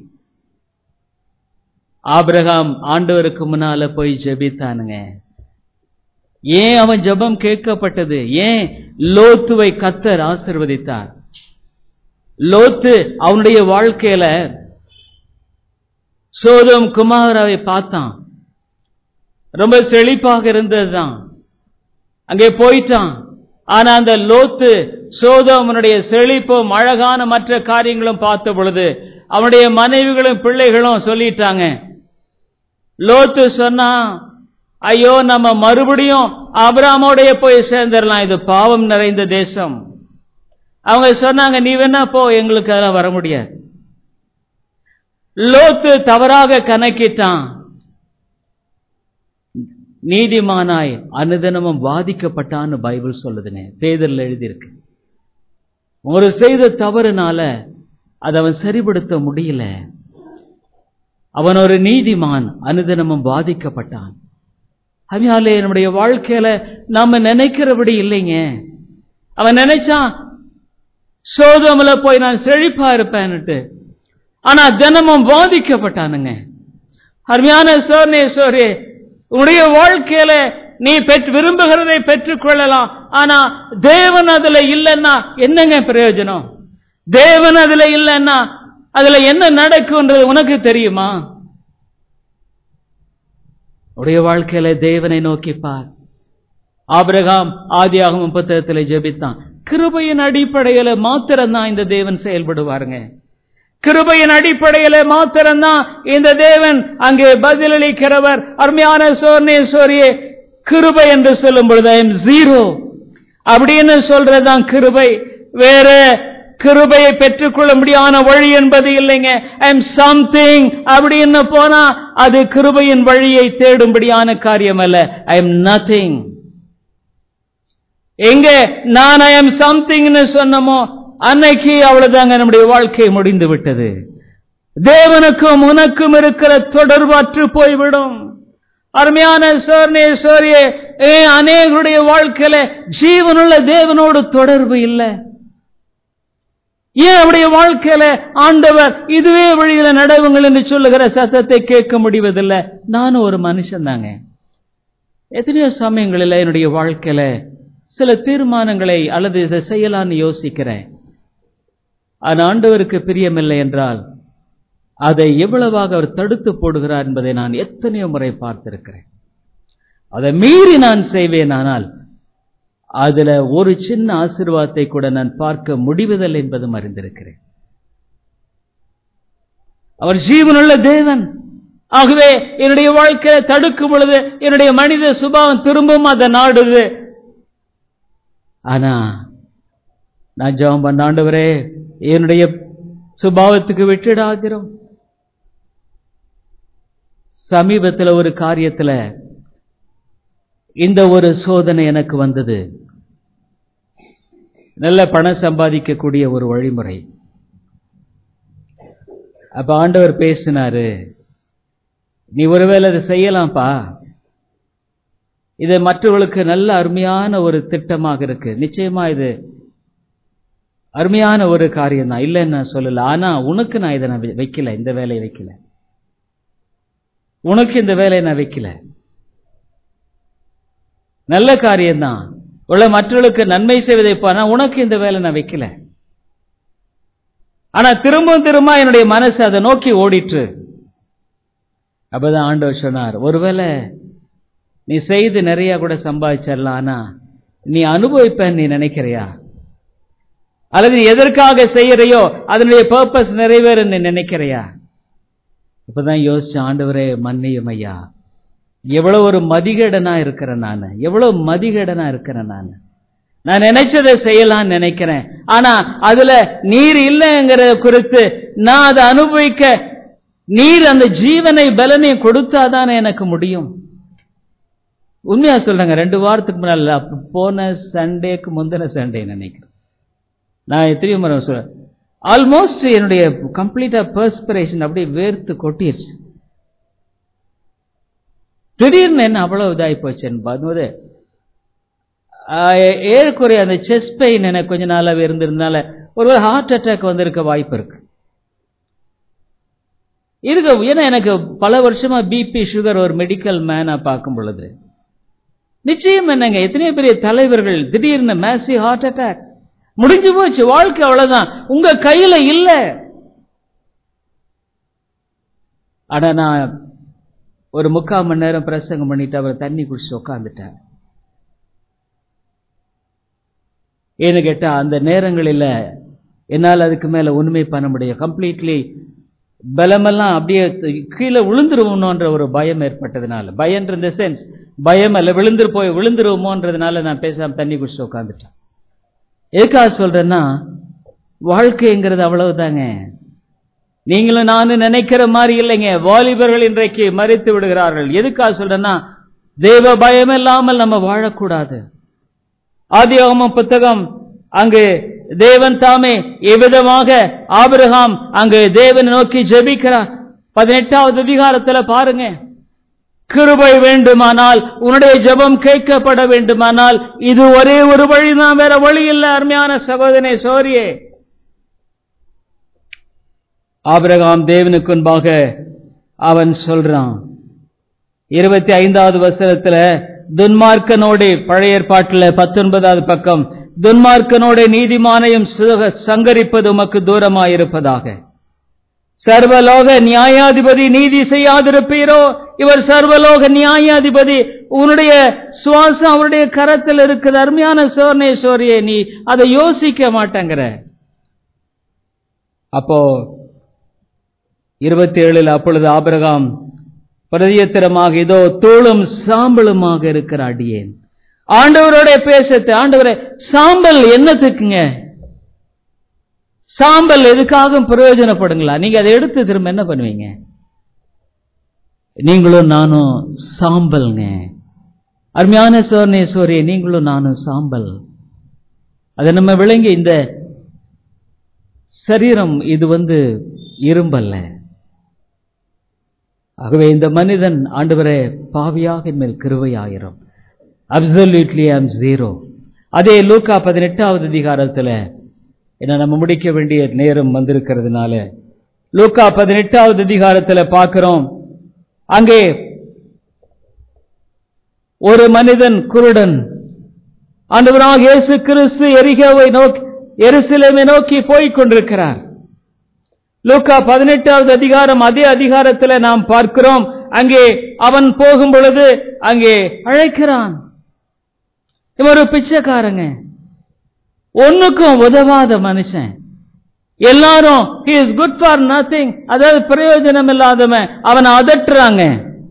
ஆபிரகாம் ஆண்டவருக்கு முன்னால போய் ஜெபித்தானுங்க ஏன் அவன் ஜெபம் கேட்கப்பட்டது ஏன் லோத்துவை கத்தர் ஆசிர்வதித்தார் லோத்து அவனுடைய வாழ்க்கையில சோதம் குமாராவை பார்த்தான் ரொம்ப செழிப்பாக இருந்ததுதான் அங்கே போயிட்டான் ஆனா அந்த லோத்து சோதோமனுடைய செழிப்பும் அழகான மற்ற காரியங்களும் பார்த்த பொழுது அவனுடைய மனைவிகளும் பிள்ளைகளும் சொல்லிட்டாங்க லோத்து சொன்னா ஐயோ நம்ம மறுபடியும் அபிராமோடைய போய் சேர்ந்துடலாம் இது பாவம் நிறைந்த தேசம் அவங்க சொன்னாங்க நீ வேணா போ எங்களுக்கு அதெல்லாம் வர முடியாது லோத்து தவறாக கணக்கிட்டான் நீதிமானாய் அனுதினமும் பாதிக்கப்பட்டான்னு பைபிள் சொல்லுதுனே தேர்தல் எழுதியிருக்கு ஒரு செய்த தவறுனால அதை அவன் சரிபடுத்த முடியல அவன் ஒரு நீதிமான் அனுதினமும் பாதிக்கப்பட்டான் அதனாலே நம்முடைய வாழ்க்கையில நாம நினைக்கிறபடி இல்லைங்க அவன் நினைச்சான் சோதமில் போய் நான் செழிப்பா இருப்பேன்னுட்டு ஆனா தினமும் பாதிக்கப்பட்டானுங்க அருமையான சோர்ணேஸ்வரே உன்னுடைய வாழ்க்கையில நீ பெற்று விரும்புகிறதை பெற்றுக் கொள்ளலாம் ஆனா தேவன் அதுல இல்லைன்னா என்னங்க பிரயோஜனம் தேவன் அதுல இல்லைன்னா அதுல என்ன நடக்கும்ன்றது உனக்கு தெரியுமா உடைய வாழ்க்கையில தேவனை நோக்கி பார் ஆபிரகாம் ஆதியாகமம் புத்தகத்தில் ஜெபித்தான் கிருபையின் அடிப்படையில மாத்திரம்தான் இந்த தேவன் செயல்படுவாருங்க கிருபையின் அடிப்படையில மாத்திரம்தான் இந்த தேவன் அங்கே பதிலளிக்கிறவர் அருமையான சோர்ணேஸ்வரியே கிருபை என்று சொல்லும் பொழுது ஐ எம் ஜீரோ அப்படின்னு சொல்றதுதான் கிருபை வேற கிருபையை பெற்றுக்கொள்ள முடியாத வழி என்பது இல்லைங்க ஐ எம் சம்திங் அப்படின்னு போனா அது கிருபையின் வழியை தேடும்படியான காரியம் அல்ல ஐ எம் நத்திங் எங்க நான் ஐ எம் சம்திங்னு சொன்னமோ அன்னைக்கு அவ்வளவுதாங்க நம்முடைய வாழ்க்கை முடிந்து விட்டது தேவனுக்கும் உனக்கும் இருக்கிற தொடர்பு அற்று போய்விடும் அருமையான சோர்ணேஸ்வரியே அநேகருடைய வாழ்க்கையில ஜீவனுள்ள தேவனோடு தொடர்பு இல்லை ஏன் அவருடைய வாழ்க்கையில ஆண்டவர் இதுவே வழியில நடவுங்கள் என்று சொல்லுகிற சத்தத்தை கேட்க முடிவதில்லை நானும் ஒரு மனுஷன் தாங்க எத்தனையோ சமயங்களில் என்னுடைய வாழ்க்கையில சில தீர்மானங்களை அல்லது இதை செய்யலான்னு யோசிக்கிறேன் அது ஆண்டவருக்கு பிரியமில்லை என்றால் அதை எவ்வளவாக அவர் தடுத்து போடுகிறார் என்பதை நான் எத்தனையோ முறை பார்த்திருக்கிறேன் அதை மீறி நான் செய்வேன் ஆனால் அதுல ஒரு சின்ன ஆசீர்வாதத்தை கூட நான் பார்க்க முடிவதில்லை என்பதும் அறிந்திருக்கிறேன் அவர் ஜீவனுள்ள தேவன் ஆகவே என்னுடைய வாழ்க்கையை தடுக்கும் பொழுது என்னுடைய மனித சுபாவம் திரும்பவும் அதை நாடுது ஆனா நான் ஜெபம் பண்ண ஆண்டவரே என்னுடைய சுபாவத்துக்கு விட்டுடாகிறோம் சமீபத்தில் ஒரு காரியத்துல இந்த ஒரு சோதனை எனக்கு வந்தது நல்ல பணம் சம்பாதிக்கக்கூடிய ஒரு வழிமுறை அப்ப ஆண்டவர் பேசினாரு நீ ஒருவேளை அதை செய்யலாம்ப்பா இது மற்றவர்களுக்கு நல்ல அருமையான ஒரு திட்டமாக இருக்கு நிச்சயமா இது அருமையான ஒரு காரியம் தான் இல்லைன்னு நான் சொல்லல ஆனா உனக்கு நான் இதை நான் வைக்கல இந்த வேலையை வைக்கல உனக்கு இந்த வேலையை நான் வைக்கல நல்ல காரியம்தான் உள்ள மற்றவர்களுக்கு நன்மை செய்வதை ஆனா உனக்கு இந்த வேலை நான் வைக்கல ஆனா திரும்பவும் திரும்ப என்னுடைய மனசு அதை நோக்கி ஓடிட்டு அப்பதான் ஆண்டவர் சொன்னார் ஒருவேளை நீ செய்து நிறைய கூட சம்பாதிச்சிடலாம் ஆனா நீ அனுபவிப்ப நீ நினைக்கிறியா அல்லது நீ எதற்காக செய்யறையோ அதனுடைய பர்பஸ் நிறைவேற நீ நினைக்கிறியா இப்பதான் யோசிச்ச ஆண்டவரே மன்னியும் ஐயா எவ்வளவு ஒரு மதிகேடனா இருக்கிறேன் நான் எவ்வளவு மதிகேடனா இருக்கிறேன் நான் நான் நினைச்சதை செய்யலாம்னு நினைக்கிறேன் ஆனா அதுல நீர் இல்லைங்கிற குறித்து நான் அதை அனுபவிக்க நீர் அந்த ஜீவனை பலனை கொடுத்தாதான் எனக்கு முடியும் உண்மையா சொல்றேங்க ரெண்டு வாரத்துக்கு முன்னால போன சண்டேக்கு முந்தின சண்டே நினைக்கிறேன் நான் எத்தனையோ முறை சொல்றேன் ஆல்மோஸ்ட் என்னுடைய கம்ப்ளீட்டா பர்ஸ்பிரேஷன் அப்படியே வேர்த்து கொட்டிருச்சு திடீர்னு என்ன அவ்வளவு இதாகி போச்சுன்னு பார்க்கும்போது ஏழுக்குறைய அந்த செஸ்ட் பெயின் எனக்கு கொஞ்ச நாளாவே இருந்திருந்தனால ஒரு ஹார்ட் அட்டாக் வந்திருக்க வாய்ப்பு இருக்கு இருக்கு ஏன்னா எனக்கு பல வருஷமா பிபி சுகர் ஒரு மெடிக்கல் மேனா பார்க்கும் பொழுது நிச்சயம் என்னங்க எத்தனையோ பெரிய தலைவர்கள் திடீர்னு மேசி ஹார்ட் அட்டாக் முடிஞ்சு போச்சு வாழ்க்கை அவ்வளவுதான் உங்க கையில இல்ல ஆனா நான் ஒரு முக்கால் மணி நேரம் பிரசங்கம் பண்ணிட்டு அவர் தண்ணி குடிச்சு உட்காந்துட்டார் ஏன்னு கேட்டா அந்த நேரங்களில் என்னால் அதுக்கு மேல உண்மை பண்ண முடியும் கம்ப்ளீட்லி பலமெல்லாம் அப்படியே கீழே விழுந்துருவோன்ற ஒரு பயம் ஏற்பட்டதுனால பயம் இந்த சென்ஸ் பயம் அல்ல விழுந்துரு போய் விழுந்துருவோமோன்றதுனால நான் பேசாம தண்ணி குடிச்சு உட்காந்துட்டேன் எதுக்காக சொல்றேன்னா வாழ்க்கைங்கிறது அவ்வளவுதாங்க நீங்களும் நானும் நினைக்கிற மாதிரி இல்லைங்க வாலிபர்கள் இன்றைக்கு மறித்து விடுகிறார்கள் எதுக்காக சொல்றேன்னா தெய்வ பயம் இல்லாமல் நம்ம வாழக்கூடாது ஆதியாகம புத்தகம் அங்கு தேவன் தாமே எவ்விதமாக ஆபிரகாம் அங்கு தேவனை நோக்கி ஜெபிக்கிறார் பதினெட்டாவது அதிகாரத்துல பாருங்க கிருபை வேண்டுமானால் உன்னுடைய ஜெபம் கேட்கப்பட வேண்டுமானால் இது ஒரே ஒரு வழிதான் வேற வழி இல்லை அருமையான சகோதரனே சோரியே ஆபிரகாம் தேவனுக்கு முன்பாக அவன் சொல்றான் இருபத்தி ஐந்தாவது வசனத்துல துன்மார்க்கனோடு பழைய ஏற்பாட்டில் பத்தொன்பதாவது பக்கம் துன்மார்க்கனோட நீதிமானையும் சங்கரிப்பது உமக்கு தூரமாயிருப்பதாக சர்வலோக நியாயாதிபதி நீதி செய்யாதிருப்பீரோ இவர் சர்வலோக நியாயாதிபதி உன்னுடைய சுவாசம் அவருடைய கரத்தில் இருக்குது அருமையான சோர்ணே சோரியே நீ அதை யோசிக்க மாட்டேங்கிற அப்போ இருபத்தி ஏழில் அப்பொழுது ஆபிரகாம் பிரதியத்திரமாக இதோ தூளும் சாம்பலுமாக இருக்கிற அடியேன் ஆண்டவரோட பேசத்து ஆண்டவரே சாம்பல் என்னத்துக்குங்க சாம்பல் எதுக்காக பிரயோஜனப்படுங்களா நீங்க அதை எடுத்து திரும்ப என்ன பண்ணுவீங்க நீங்களும் நானும் சாம்பல்ங்க அருமையான சோர்ணே சோரிய நீங்களும் நானும் சாம்பல் அதை நம்ம விளங்கி இந்த சரீரம் இது வந்து இரும்பல்ல ஆகவே இந்த மனிதன் ஆண்டவரே பாவியாக மேல் கிருவையாயிரும் அப்சல்யூட்லி ஐம் ஜீரோ அதே லூக்கா பதினெட்டாவது அதிகாரத்தில் என்ன நம்ம முடிக்க வேண்டிய நேரம் வந்திருக்கிறதுனால லூக்கா பதினெட்டாவது அதிகாரத்தில் பார்க்கிறோம் அங்கே ஒரு மனிதன் குருடன் ஆண்டவராக இயேசு கிறிஸ்து எரிகோவை நோக்கி எருசலேமை நோக்கி போய்க் கொண்டிருக்கிறார் லூக்கா பதினெட்டாவது அதிகாரம் அதே அதிகாரத்தில் நாம் பார்க்கிறோம் அங்கே அவன் போகும் பொழுது அங்கே அழைக்கிறான் இவன் ஒரு பிச்சைக்காரங்க ஒண்ணுக்கும் உதவாத மனுஷன் எல்லாரும் he is good for nothing அதாவது பிரயோஜனம் இல்லாதவன் அவனை அதட்டுறாங்க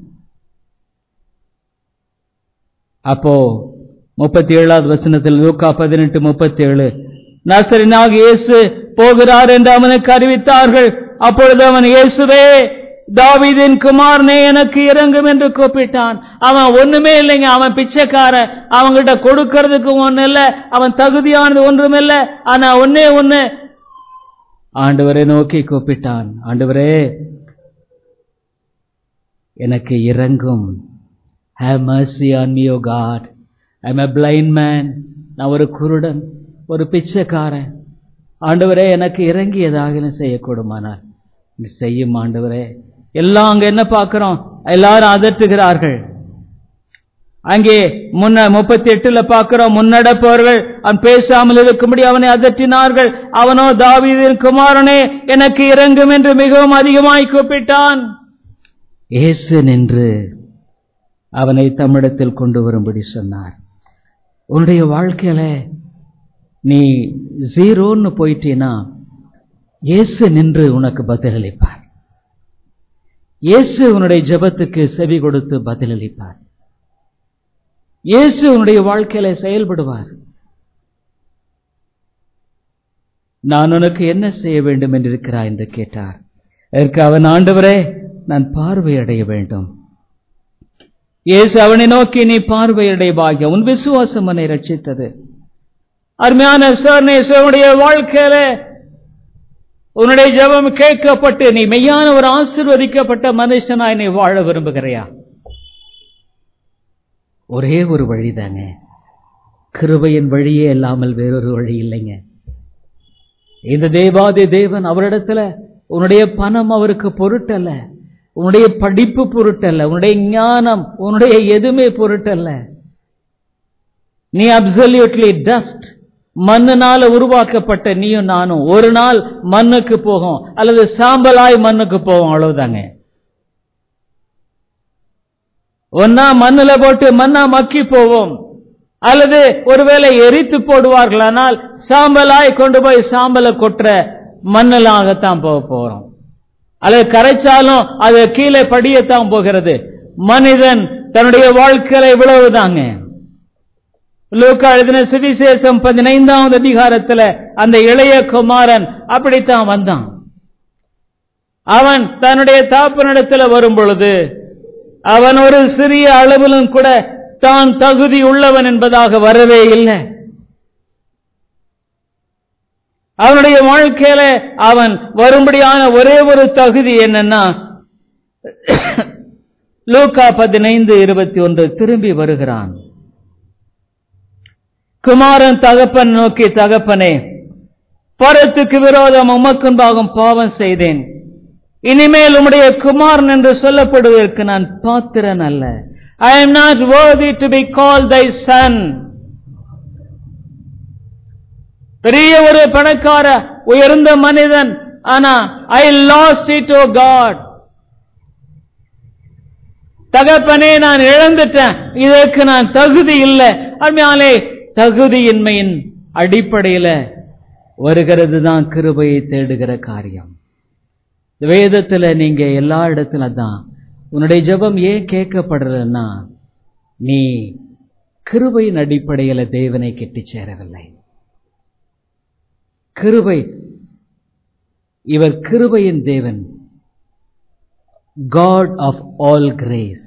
அப்போ முப்பத்தி ஏழாவது வசனத்தில் லூக்கா பதினெட்டு முப்பத்தி ஏழு நசரினாக இயேசு போகிறார் என்று அவனுக்கு அறிவித்தார்கள் அப்பொழுது அவன் இயேசுவே தாவீதின் குமாரனே எனக்கு இறங்கும் என்று கூப்பிட்டான் அவன் ஒண்ணுமே இல்லைங்க அவன் பிச்சைக்காரன் அவன்கிட்ட கொடுக்கறதுக்கு ஒண்ணு இல்ல அவன் தகுதியானது ஒன்றும் இல்ல ஆனா ஒன்னே ஒண்ணு ஆண்டவரை நோக்கி கூப்பிட்டான் ஆண்டவரே எனக்கு இறங்கும் have mercy on me o god i'm a blind man நான் ஒரு குருடன் ஒரு பிச்சைக்காரன் ஆண்டவரே எனக்கு இறங்கியதாக செய்யக்கூடுமானால் நீ செய்யும் ஆண்டவரே எல்லாம் அங்க என்ன பார்க்கிறோம் எல்லாரும் அதட்டுகிறார்கள் அங்கே முன்ன முப்பத்தி எட்டுல பார்க்கிறோம் முன்னடப்பவர்கள் அவன் பேசாமல் இருக்கும்படி அவனை அதட்டினார்கள் அவனோ தாவீதின் குமாரனே எனக்கு இறங்கும் என்று மிகவும் அதிகமாய் கூப்பிட்டான் இயேசு நின்று அவனை தமிழத்தில் கொண்டு வரும்படி சொன்னார் உன்னுடைய வாழ்க்கையில நீ ஜீரோன்னு போயிட்டீனா இயேசு நின்று உனக்கு பதிலளிப்பார் இயேசு உன்னுடைய ஜெபத்துக்கு செவி கொடுத்து பதிலளிப்பார் இயேசு உன்னுடைய வாழ்க்கையில செயல்படுவார் நான் உனக்கு என்ன செய்ய வேண்டும் என்று இருக்கிறாய் என்று கேட்டார் அதற்கு அவன் ஆண்டவரே நான் பார்வையடைய வேண்டும் இயேசு அவனை நோக்கி நீ பார்வையடைய பாக்கியம் உன் விசுவாசம் உன்னை ரட்சித்தது அருமையான சர்ணேஸ்வருடைய வாழ்க்கையில உன்னுடைய ஜெபம் கேட்கப்பட்டு நீ மெய்யான ஒரு ஆசிர்வதிக்கப்பட்ட மனுஷனாய் நீ வாழ விரும்புகிறையா ஒரே ஒரு வழிதாங்க கிருபையின் வழியே இல்லாமல் வேறொரு வழி இல்லைங்க இந்த தேவாதி தேவன் அவரிடத்துல உன்னுடைய பணம் அவருக்கு பொருட்டல்ல உன்னுடைய படிப்பு பொருட்டல்ல உன்னுடைய ஞானம் உன்னுடைய எதுவுமே பொருட்டல்ல நீ அப்சல்யூட்லி டஸ்ட் மண்ணுனால உருவாக்கப்பட்ட நீயும் நானும் ஒரு நாள் மண்ணுக்கு போகும் அல்லது சாம்பலாய் மண்ணுக்கு போகும் அவ்வளவுதாங்க ஒன்னா மண்ணுல போட்டு மண்ணா மக்கி போவோம் அல்லது ஒருவேளை எரித்து போடுவார்களானால் சாம்பலாய் கொண்டு போய் சாம்பலை கொட்டுற மண்ணலாகத்தான் போக போறோம் அல்லது கரைச்சாலும் அது கீழே படியத்தான் போகிறது மனிதன் தன்னுடைய வாழ்க்கையில இவ்வளவுதாங்க லூக்கா எழுதின சுவிசேஷம் பதினைந்தாவது அதிகாரத்துல அந்த இளைய குமாரன் அப்படித்தான் வந்தான் அவன் தன்னுடைய தாப்பனிடத்துல வரும் பொழுது அவன் ஒரு சிறிய அளவிலும் கூட தான் தகுதி உள்ளவன் என்பதாக வரவே இல்லை அவனுடைய வாழ்க்கையில அவன் வரும்படியான ஒரே ஒரு தகுதி என்னன்னா லூக்கா பதினைந்து இருபத்தி ஒன்று திரும்பி வருகிறான் குமாரன் தகப்பன் நோக்கி தகப்பனே பரத்துக்கு விரோதம் உமக்குன்பாகும் பாவம் செய்தேன் இனிமேல் உம்முடைய குமாரன் என்று சொல்லப்படுவதற்கு நான் பாத்திரன் அல்ல I am not worthy to be call thy son பெரிய ஒரு பணக்கார உயர்ந்த மனிதன் ஆனா I lost it oh God தகப்பனே நான் இழந்துட்டேன் இதற்கு நான் தகுதி இல்லை அருமையாலே தகுதியின்மையின் அடிப்படையில வருகிறது தான் கிருபையை தேடுகிற காரியம் வேதத்துல நீங்க எல்லா இடத்துல தான் உன்னுடைய ஜெபம் ஏன் கேட்கப்படலன்னா நீ கிருபையின் அடிப்படையில தேவனை கெட்டி சேரவில்லை கிருபை இவர் கிருபையின் தேவன் காட் ஆஃப் ஆல் கிரேஸ்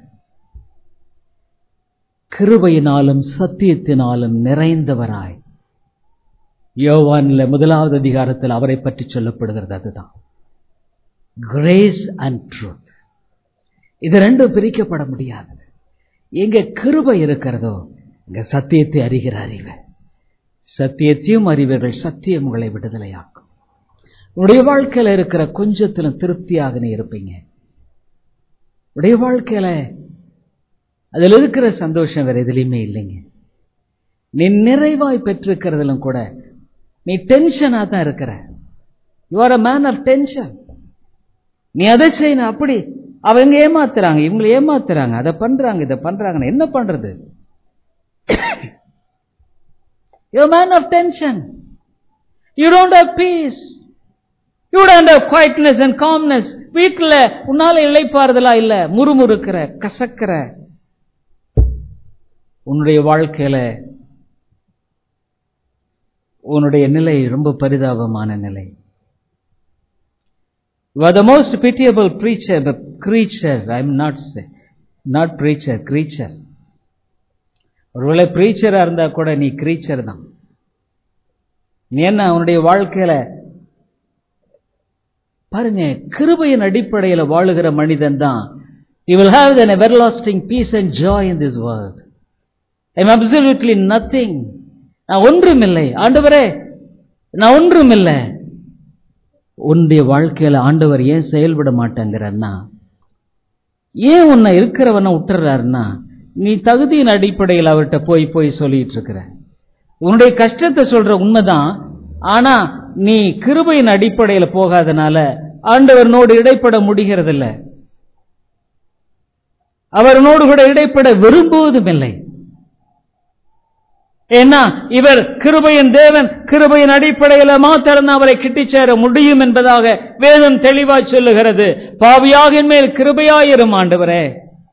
கிருபையினாலும் சத்தியத்தினாலும் நிறைந்தவராய் யோவான்ல முதலாவது அதிகாரத்தில் அவரை பற்றி சொல்லப்படுகிறது அதுதான் கிரேஸ் அண்ட் ட்ரூத் இது ரெண்டும் பிரிக்கப்பட முடியாது எங்க கிருபை இருக்கிறதோ இங்க சத்தியத்தை அறிகிற அறிவு சத்தியத்தையும் அறிவர்கள் சத்தியம் உங்களை விடுதலையாக்கும் உடைய வாழ்க்கையில இருக்கிற கொஞ்சத்திலும் திருப்தியாக நீ இருப்பீங்க உடைய வாழ்க்கையில அதில் இருக்கிற சந்தோஷம் வேற எதுலையுமே இல்லைங்க நீ நிறைவாய் பெற்றிருக்கிறதிலும் கூட நீ டென்ஷனா தான் இருக்கிற you are a man of tension நீ அதை செய்யணும் அப்படி அவங்க ஏமாத்துறாங்க இவங்களை ஏமாத்துறாங்க அதை பண்றாங்க இதை பண்றாங்க என்ன பண்றது you man of tension you don't have peace you don't have quietness and calmness வீட்டுல உன்னால இழைப்பாறுதலா இல்ல முறுமுறுக்கிற கசக்கிற உன்னுடைய வாழ்க்கையில உன்னுடைய நிலை ரொம்ப பரிதாபமான நிலை You are the most pitiable preacher, but creature. I am not say, not preacher, creature. ஒருவேளை பிரீச்சரா இருந்தா கூட நீ கிரீச்சர் தான் நீ என்ன உன்னுடைய வாழ்க்கையில பாருங்க கிருபையின் அடிப்படையில் வாழுகிற மனிதன் தான் you will have an everlasting peace and joy in this world I am absolutely nothing நான் ஒன்றுமில்லை ஆண்டவரே நான் ஒன்றுமில்லை உன்னுடைய வாழ்க்கையில ஆண்டவர் ஏன் செயல்பட மாட்டேங்கிறார்னா ஏன் உன்னை இருக்கிறவனை விட்டுறாருன்னா நீ தகுதியின் அடிப்படையில் அவர்கிட்ட போய் போய் சொல்லிட்டு இருக்கிற உன்னுடைய கஷ்டத்தை சொல்ற உண்மைதான் ஆனா நீ கிருபையின் அடிப்படையில போகாதனால ஆண்டவர்னோடு இடைப்பட முடிகிறதில்ல அவர்னோடு கூட இடைப்பட விரும்புவதும் இல்லை ஏன்னா இவர் கிருபையின் தேவன் கிருபையின் அடிப்படையில் மாத்திரம் அவரை கிட்டிச் சேர முடியும் என்பதாக வேதம் தெளிவாய் சொல்லுகிறது பாவியாக மேல் கிருபையாயிரும் ஆண்டவரே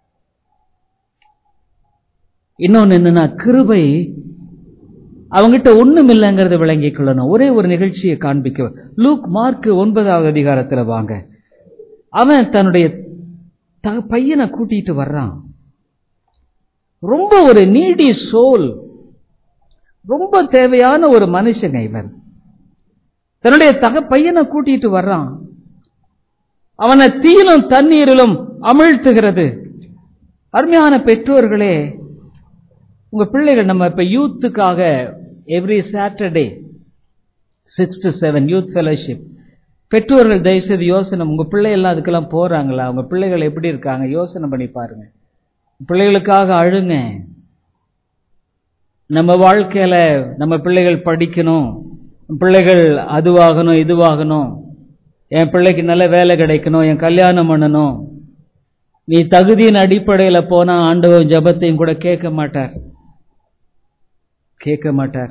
இன்னொன்னு என்னன்னா கிருபை அவங்கிட்ட ஒண்ணும் இல்லைங்கிறத விளங்கிக் கொள்ளணும் ஒரே ஒரு நிகழ்ச்சியை காண்பிக்க லூக் மார்க் ஒன்பதாவது அதிகாரத்துல வாங்க அவன் தன்னுடைய த- பையனை கூட்டிட்டு வர்றான் ரொம்ப ஒரு நீடி சோல் ரொம்ப தேவையான ஒரு மனுஷங்க இவன் தன்னுடைய தக பையனை கூட்டிட்டு வர்றான் அவனை தீயிலும் தண்ணீரிலும் அமிழ்த்துகிறது அருமையான பெற்றோர்களே உங்க பிள்ளைகள் நம்ம இப்ப யூத்துக்காக every Saturday six to seven youth fellowship பெற்றோர்கள் தயவுசெய்து யோசனை உங்க பிள்ளை எல்லாம் அதுக்கெல்லாம் போறாங்களா உங்க பிள்ளைகள் எப்படி இருக்காங்க யோசனை பண்ணி பாருங்க பிள்ளைகளுக்காக அழுங்க நம்ம வாழ்க்கையில நம்ம பிள்ளைகள் படிக்கணும் பிள்ளைகள் அதுவாகணும் இதுவாகணும் என் பிள்ளைக்கு நல்ல வேலை கிடைக்கணும் என் கல்யாணம் பண்ணணும் நீ தகுதியின் அடிப்படையில போனா ஆண்டவர் ஜபத்தையும் கூட கேட்க மாட்டார் கேட்க மாட்டார்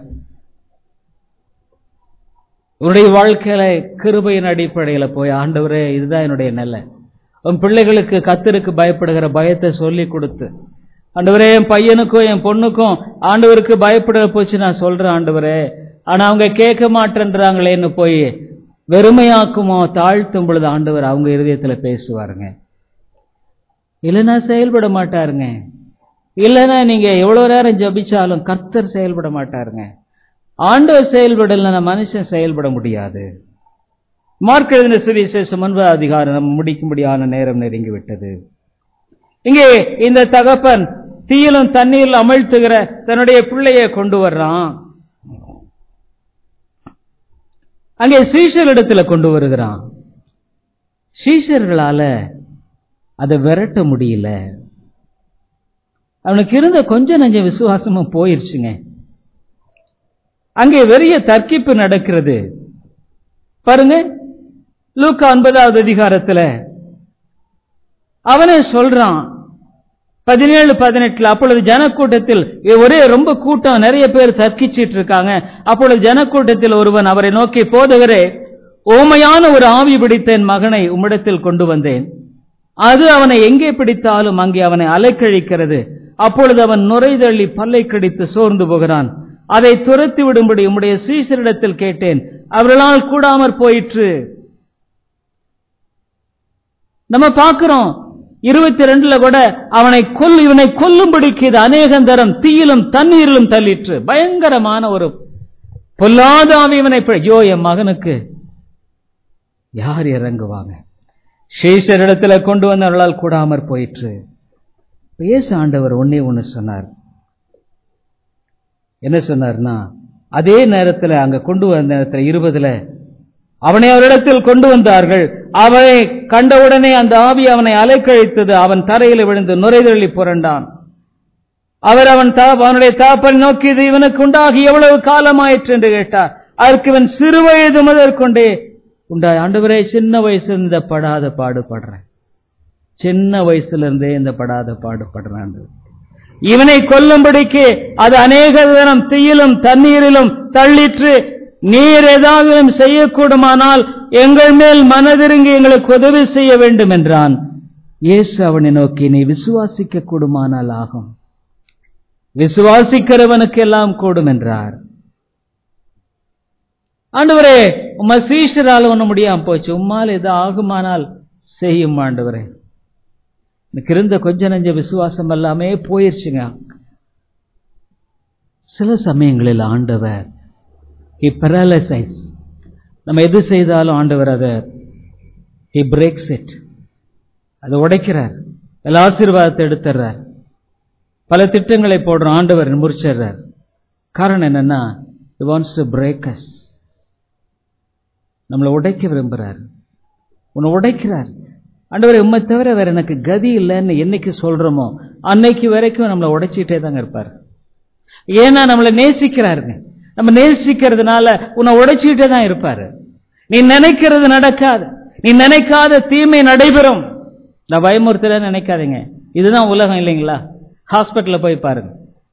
உன்னுடைய வாழ்க்கையில கிருபையின் அடிப்படையில போய் ஆண்டவரே இதுதான் என்னுடைய நிலை உன் பிள்ளைகளுக்கு கத்தருக்கு பயப்படுகிற பயத்தை சொல்லி கொடுத்து ஆண்டவரே என் பையனுக்கும் என் பொண்ணுக்கும் ஆண்டவருக்கு பயப்பட போச்சு நான் சொல்றேன் ஆண்டவரே ஆனா அவங்க கேட்க மாட்டேன்றாங்களேன்னு போய் வெறுமையாக்குமோ தாழ்த்தும் பொழுது ஆண்டவர் அவங்க இருதயத்துல பேசுவாருங்க இல்லைன்னா செயல்பட மாட்டாருங்க இல்லைன்னா நீங்க எவ்வளவு நேரம் ஜபிச்சாலும் கர்த்தர் செயல்பட மாட்டாருங்க ஆண்டவர் செயல்படலைன்னா மனுஷன் செயல்பட முடியாது மார்க் எழுதின சுவிசேஷம் ஒன்பது அதிகாரம் நம்ம முடிக்கும்படியான நேரம் நெருங்கி விட்டது இங்கே இந்த தகப்பன் தீயிலும் தண்ணீரில் அமிழ்த்துகிற தன்னுடைய பிள்ளையை கொண்டு வர்றான் அங்கே சீஷரிடத்துல கொண்டு வருகிறான் சீஷர்களால அதை விரட்ட முடியல அவனுக்கு இருந்த கொஞ்ச நஞ்ச விசுவாசமும் போயிருச்சுங்க அங்கே வெறிய தர்க்கிப்பு நடக்கிறது பாருங்க லூக்கா ஒன்பதாவது அதிகாரத்துல அவனே சொல்றான் பதினேழு பதினெட்டுல அப்பொழுது ஜனக்கூட்டத்தில் ஒரே ரொம்ப கூட்டம் நிறைய பேர் தர்க்கிச்சிட்டு இருக்காங்க அப்பொழுது ஜனக்கூட்டத்தில் ஒருவன் அவரை நோக்கி போதகரே ஓமையான ஒரு ஆவி பிடித்த என் மகனை உம்மிடத்தில் கொண்டு வந்தேன் அது அவனை எங்கே பிடித்தாலும் அங்கே அவனை அலைக்கழிக்கிறது அப்பொழுது அவன் நுரைதள்ளி பல்லை கடித்து சோர்ந்து போகிறான் அதை துரத்தி விடும்படி உம்முடைய சீசரிடத்தில் கேட்டேன் அவர்களால் கூடாமற் போயிற்று நம்ம பார்க்கிறோம் இருபத்தி ரெண்டுல கூட அவனை கொல் இவனை கொல்லும்படிக்கு இது அநேகம் தரம் தீயிலும் தண்ணீரிலும் தள்ளிற்று பயங்கரமான ஒரு பொல்லாத ஆவி இவனை பி- ஐயோ என் மகனுக்கு யார் இறங்குவாங்க சேஷரிடத்துல கொண்டு வந்தவர்களால் கூடாமற் போயிற்று இயேசு ஆண்டவர் ஒன்னே ஒன்னு சொன்னார் என்ன சொன்னார்னா அதே நேரத்துல அங்க கொண்டு வந்த நேரத்துல இருபதுல அவனை அவரிடத்தில் கொண்டு வந்தார்கள் அவனை கண்டவுடனே அந்த ஆவி அவனை அலைக்கழித்தது அவன் தரையில் விழுந்து நுரைதள்ளி புரண்டான் அவர் அவன் தா- அவனுடைய தாப்பன் நோக்கி இது இவனுக்கு உண்டாகி எவ்வளவு காலமாயிற்று என்று கேட்டார் அதற்கு இவன் சிறு வயது முதற்கொண்டே உண்டா ஆண்டவரே சின்ன வயசுல இந்த படாத பாடுபடுறேன் சின்ன வயசுல இருந்தே இந்த படாத பாடுபடுறேன் ஆண்டவரே. இவனை கொல்லும்படிக்கு அது அநேக தினம் தீயிலும் தண்ணீரிலும் தள்ளிற்று நீர் ஏதாவது செய்யக்கூடுமானால் எங்கள் மேல் மனதிருங்கி எங்களுக்கு உதவி செய்ய வேண்டும் என்றான் இயேசு அவனை நோக்கி நீ விசுவாசிக்க கூடுமானால் ஆகும் விசுவாசிக்கிறவனுக்கு எல்லாம் கூடும் என்றார் ஆண்டவரே உம்மை சீஷரால் ஒண்ணு முடியாம போச்சு உம்மால் இது ஆகுமானால் செய்யும் ஆண்டவரே எனக்கு இருந்த கொஞ்ச நெஞ்ச விசுவாசம் எல்லாமே போயிருச்சுங்க சில சமயங்களில் ஆண்டவர் he paralyzes நம்ம எது செய்தாலும் ஆண்டவர் அதை he breaks it அதை உடைக்கிறார் எல்லா ஆசீர்வாதத்தை எடுத்துறார் பல திட்டங்களை போடுற ஆண்டவர் முறிச்சிடுறார் காரணம் என்னன்னா he wants to break us நம்மளை உடைக்க விரும்புறார் உன்னை உடைக்கிறார் ஆண்டவரே உம்மை தவிர வேற எனக்கு கதி இல்லைன்னு என்னைக்கு சொல்றோமோ அன்னைக்கு வரைக்கும் நம்மளை உடைச்சிட்டே தாங்க இருப்பார் ஏன்னா நம்மளை நேசிக்கிறாருங்க நம்ம நேசிக்கிறதுனால உன்னை உடைச்சிட்டே தான் இருப்பாரு நீ நினைக்கிறது நடக்காது நீ நினைக்காத தீமை நடைபெறும் நான் பயமுறுத்தல நினைக்காதீங்க இதுதான் உலகம் இல்லைங்களா ஹாஸ்பிட்டல்ல போய் பாருங்க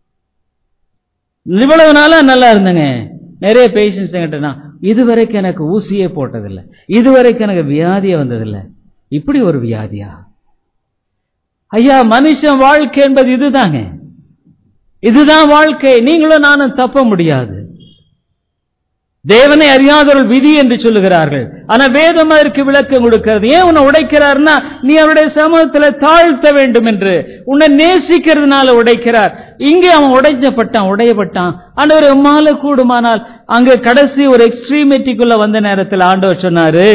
இவ்வளவு நாளா நல்லா இருந்தேங்க நிறைய பேஷண்ட்ஸ் என்கிட்ட இதுவரைக்கும் எனக்கு ஊசியே போட்டதில்லை இதுவரைக்கும் எனக்கு வியாதியே வந்ததில்லை இப்படி ஒரு வியாதியா ஐயா மனுஷன் வாழ்க்கை என்பது இதுதாங்க இதுதான் வாழ்க்கை நீங்களும் நானும் தப்ப முடியாது தேவனை அறியாதவர்கள் விதி என்று சொல்லுகிறார்கள் ஆனா வேதம் அதற்கு விளக்கம் கொடுக்கிறது ஏன் உன்னை உடைக்கிறார்னா நீ அவருடைய சமூகத்துல தாழ்த்த வேண்டும் என்று உன்னை நேசிக்கிறதுனால உடைக்கிறார் இங்கே அவன் உடைச்சப்பட்டான் உடையப்பட்டான் ஆண்டவர் உம்மால கூடுமானால் அங்க கடைசி ஒரு எக்ஸ்ட்ரீமிட்டிக்குள்ள வந்த நேரத்தில் ஆண்டவர் சொன்னாரு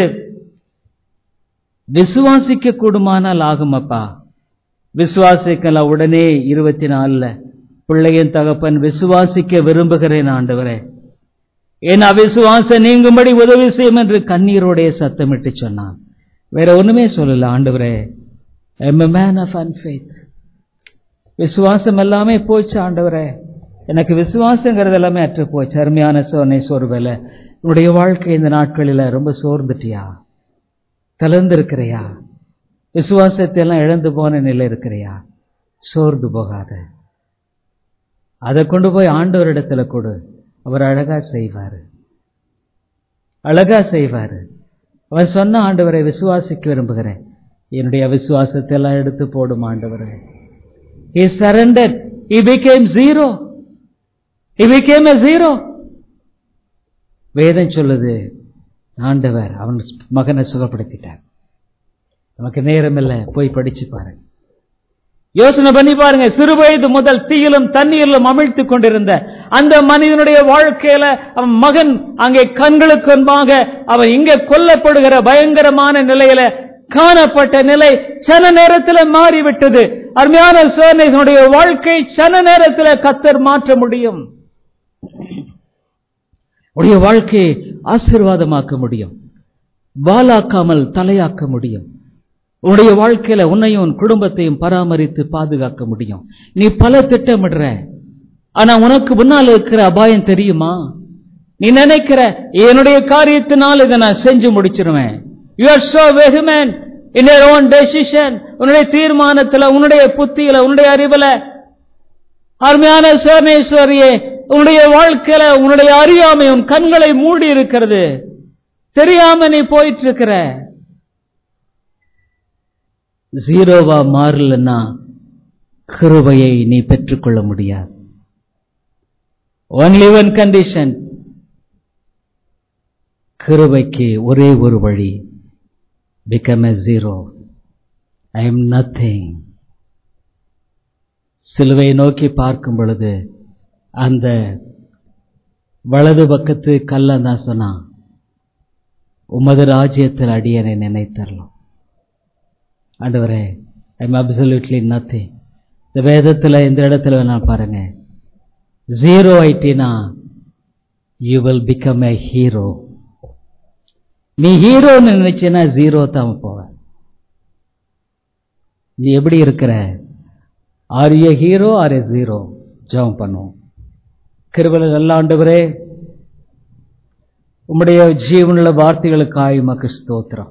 விசுவாசிக்க கூடுமானால் ஆகுமப்பா விசுவாசிக்கலாம் உடனே இருபத்தி நாலுல பிள்ளையின் தகப்பன் விசுவாசிக்க விரும்புகிறேன் ஆண்டவரே என் அவிசுவாசம் நீங்கும்படி உதவி செய்யும் என்று கண்ணீரோடைய சத்தமிட்டு சொன்னான் வேற ஒண்ணுமே சொல்லல ஆண்டவரே எம் மேன் ஆஃப் அன்ஃபேத் விசுவாசம் எல்லாமே போச்சு ஆண்டவரே எனக்கு விசுவாசங்கிறது எல்லாமே அற்று போச்சு அருமையான சோனை சோர்வேல உன்னுடைய வாழ்க்கை இந்த நாட்களில ரொம்ப சோர்ந்துட்டியா கலந்திருக்கிறையா விசுவாசத்தை எல்லாம் இழந்து போன நிலை இருக்கிறியா சோர்ந்து போகாத அதை கொண்டு போய் ஆண்டவரிடத்துல கொடு அவர் அழகா செய்வாரு அழகா செய்வாரு அவர் சொன்ன ஆண்டவரை விசுவாசிக்க விரும்புகிறேன் என்னுடைய விசுவாசத்தை எல்லாம் எடுத்து போடும் ஆண்டவரே he surrendered he became zero he became a zero வேதம் சொல்லுது ஆண்டவர் அவன் மகனை சுகப்படுத்திட்டார் நமக்கு நேரம் இல்லை போய் படிச்சு பாருங்க யோசனை பண்ணி பாருங்க சிறு வயது முதல் தீயிலும் தண்ணீரிலும் அமிழ்த்துக் கொண்டிருந்த அந்த மனிதனுடைய வாழ்க்கையில அவன் மகன் அங்கே கண்களுக்கு முன்பாக அவன் இங்கே கொல்லப்படுகிற பயங்கரமான நிலையில காணப்பட்ட நிலை சன நேரத்தில் மாறிவிட்டது அருமையான சோனேசனுடைய வாழ்க்கை சன நேரத்தில் கத்தர் மாற்ற முடியும் உடைய வாழ்க்கையை ஆசீர்வாதமாக்க முடியும் வாலாக்காமல் தலையாக்க முடியும் உன்னுடைய வாழ்க்கையில உன்னையும் உன் குடும்பத்தையும் பராமரித்து பாதுகாக்க முடியும் நீ பல திட்டமிடுற ஆனா உனக்கு முன்னால் இருக்கிற அபாயம் தெரியுமா நீ நினைக்கிற என்னுடைய காரியத்தினால் இதை நான் செஞ்சு முடிச்சிருவேன் யூ ஆர் சோ வெகுமேன் இன் யர் ஓன் டெசிஷன் உன்னுடைய தீர்மானத்துல உன்னுடைய புத்தியில உன்னுடைய அறிவுல அருமையான சோமேஸ்வரியே உன்னுடைய வாழ்க்கையில உன்னுடைய அறியாமை உன் கண்களை மூடி இருக்கிறது தெரியாம நீ போயிட்டு இருக்கிற ஜீரோவா மாறலன்னா கிருபையை நீ பெற்றுக்கொள்ள முடியாது ஒன்லி ஒன் கண்டிஷன் கிருபைக்கு ஒரே ஒரு வழி become a zero I am nothing சிலுவை நோக்கி பார்க்கும் பொழுது அந்த வலது பக்கத்து கல்ல தான் சொன்னான் உமது ராஜ்யத்தில் அடியனை நினைத்தரலாம் ஆண்டவரே ஐம் அப்சல்யூட்லி நத்திங் இந்த வேதத்தில் இந்த இடத்துல வேணா பாருங்க ஜீரோ ஆயிட்டினா you will become a hero நீ ஹீரோன்னு நினைச்சேன்னா ஜீரோ தான் போவ நீ எப்படி இருக்கிற are a hero are a zero ஜெபம் பண்ணுவோம் கிருபல நல்ல ஆண்டவரே உம்முடைய ஜீவனுள்ள வார்த்தைகளுக்காய் உமக்கு ஸ்தோத்திரம்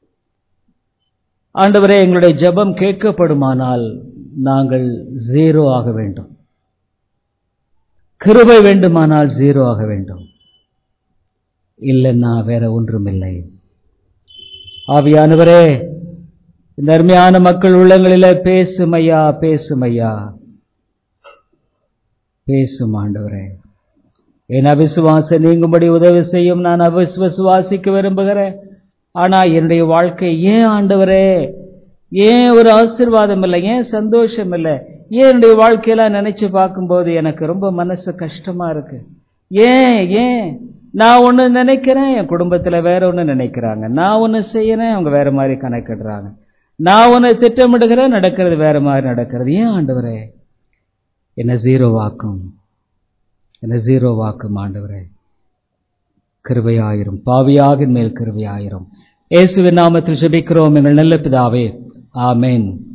ஆண்டவரே எங்களுடைய ஜெபம் கேட்கப்படுமானால் நாங்கள் ஜீரோ ஆக வேண்டும் கிருபை வேண்டுமானால் ஜீரோ ஆக வேண்டும் இல்லைன்னா வேற ஒன்றுமில்லை ஆவியானவரே இந்த அருமையான மக்கள் உள்ளங்களிலே பேசும் ஐயா பேசும் ஐயா பேசும் ஆண்டவரே என் அவிசுவாசம் நீங்கும்படி உதவி செய்யும் நான் அவிசுவாசிக்க விரும்புகிறேன் ஆனா என்னுடைய வாழ்க்கை ஏன் ஆண்டவரே ஏன் ஒரு ஆசீர்வாதம் இல்லை ஏன் சந்தோஷம் இல்லை ஏன் என்னுடைய வாழ்க்கையெல்லாம் நினைச்சு பார்க்கும்போது எனக்கு ரொம்ப மனசு கஷ்டமா இருக்கு ஏன் ஏன் நான் ஒண்ணு நினைக்கிறேன் என் குடும்பத்துல வேற ஒண்ணு நினைக்கிறாங்க நான் ஒண்ணு செய்யறேன் அவங்க வேற மாதிரி கணக்கிடுறாங்க நான் ஒண்ணு திட்டமிடுகிறேன் நடக்கிறது வேற மாதிரி நடக்கிறது ஏன் ஆண்டவரே என்ன ஜீரோ வாக்கும் என்ன ஜீரோ வாக்கும் ஆண்டவரே கிருபையாயிரும் பாவியாகின் மேல் கிருபையாயிரும் இயேசுவின் நாமத்தில் ஜெபிக்கிறோம் எங்கள் நல்ல பிதாவே ஆமென்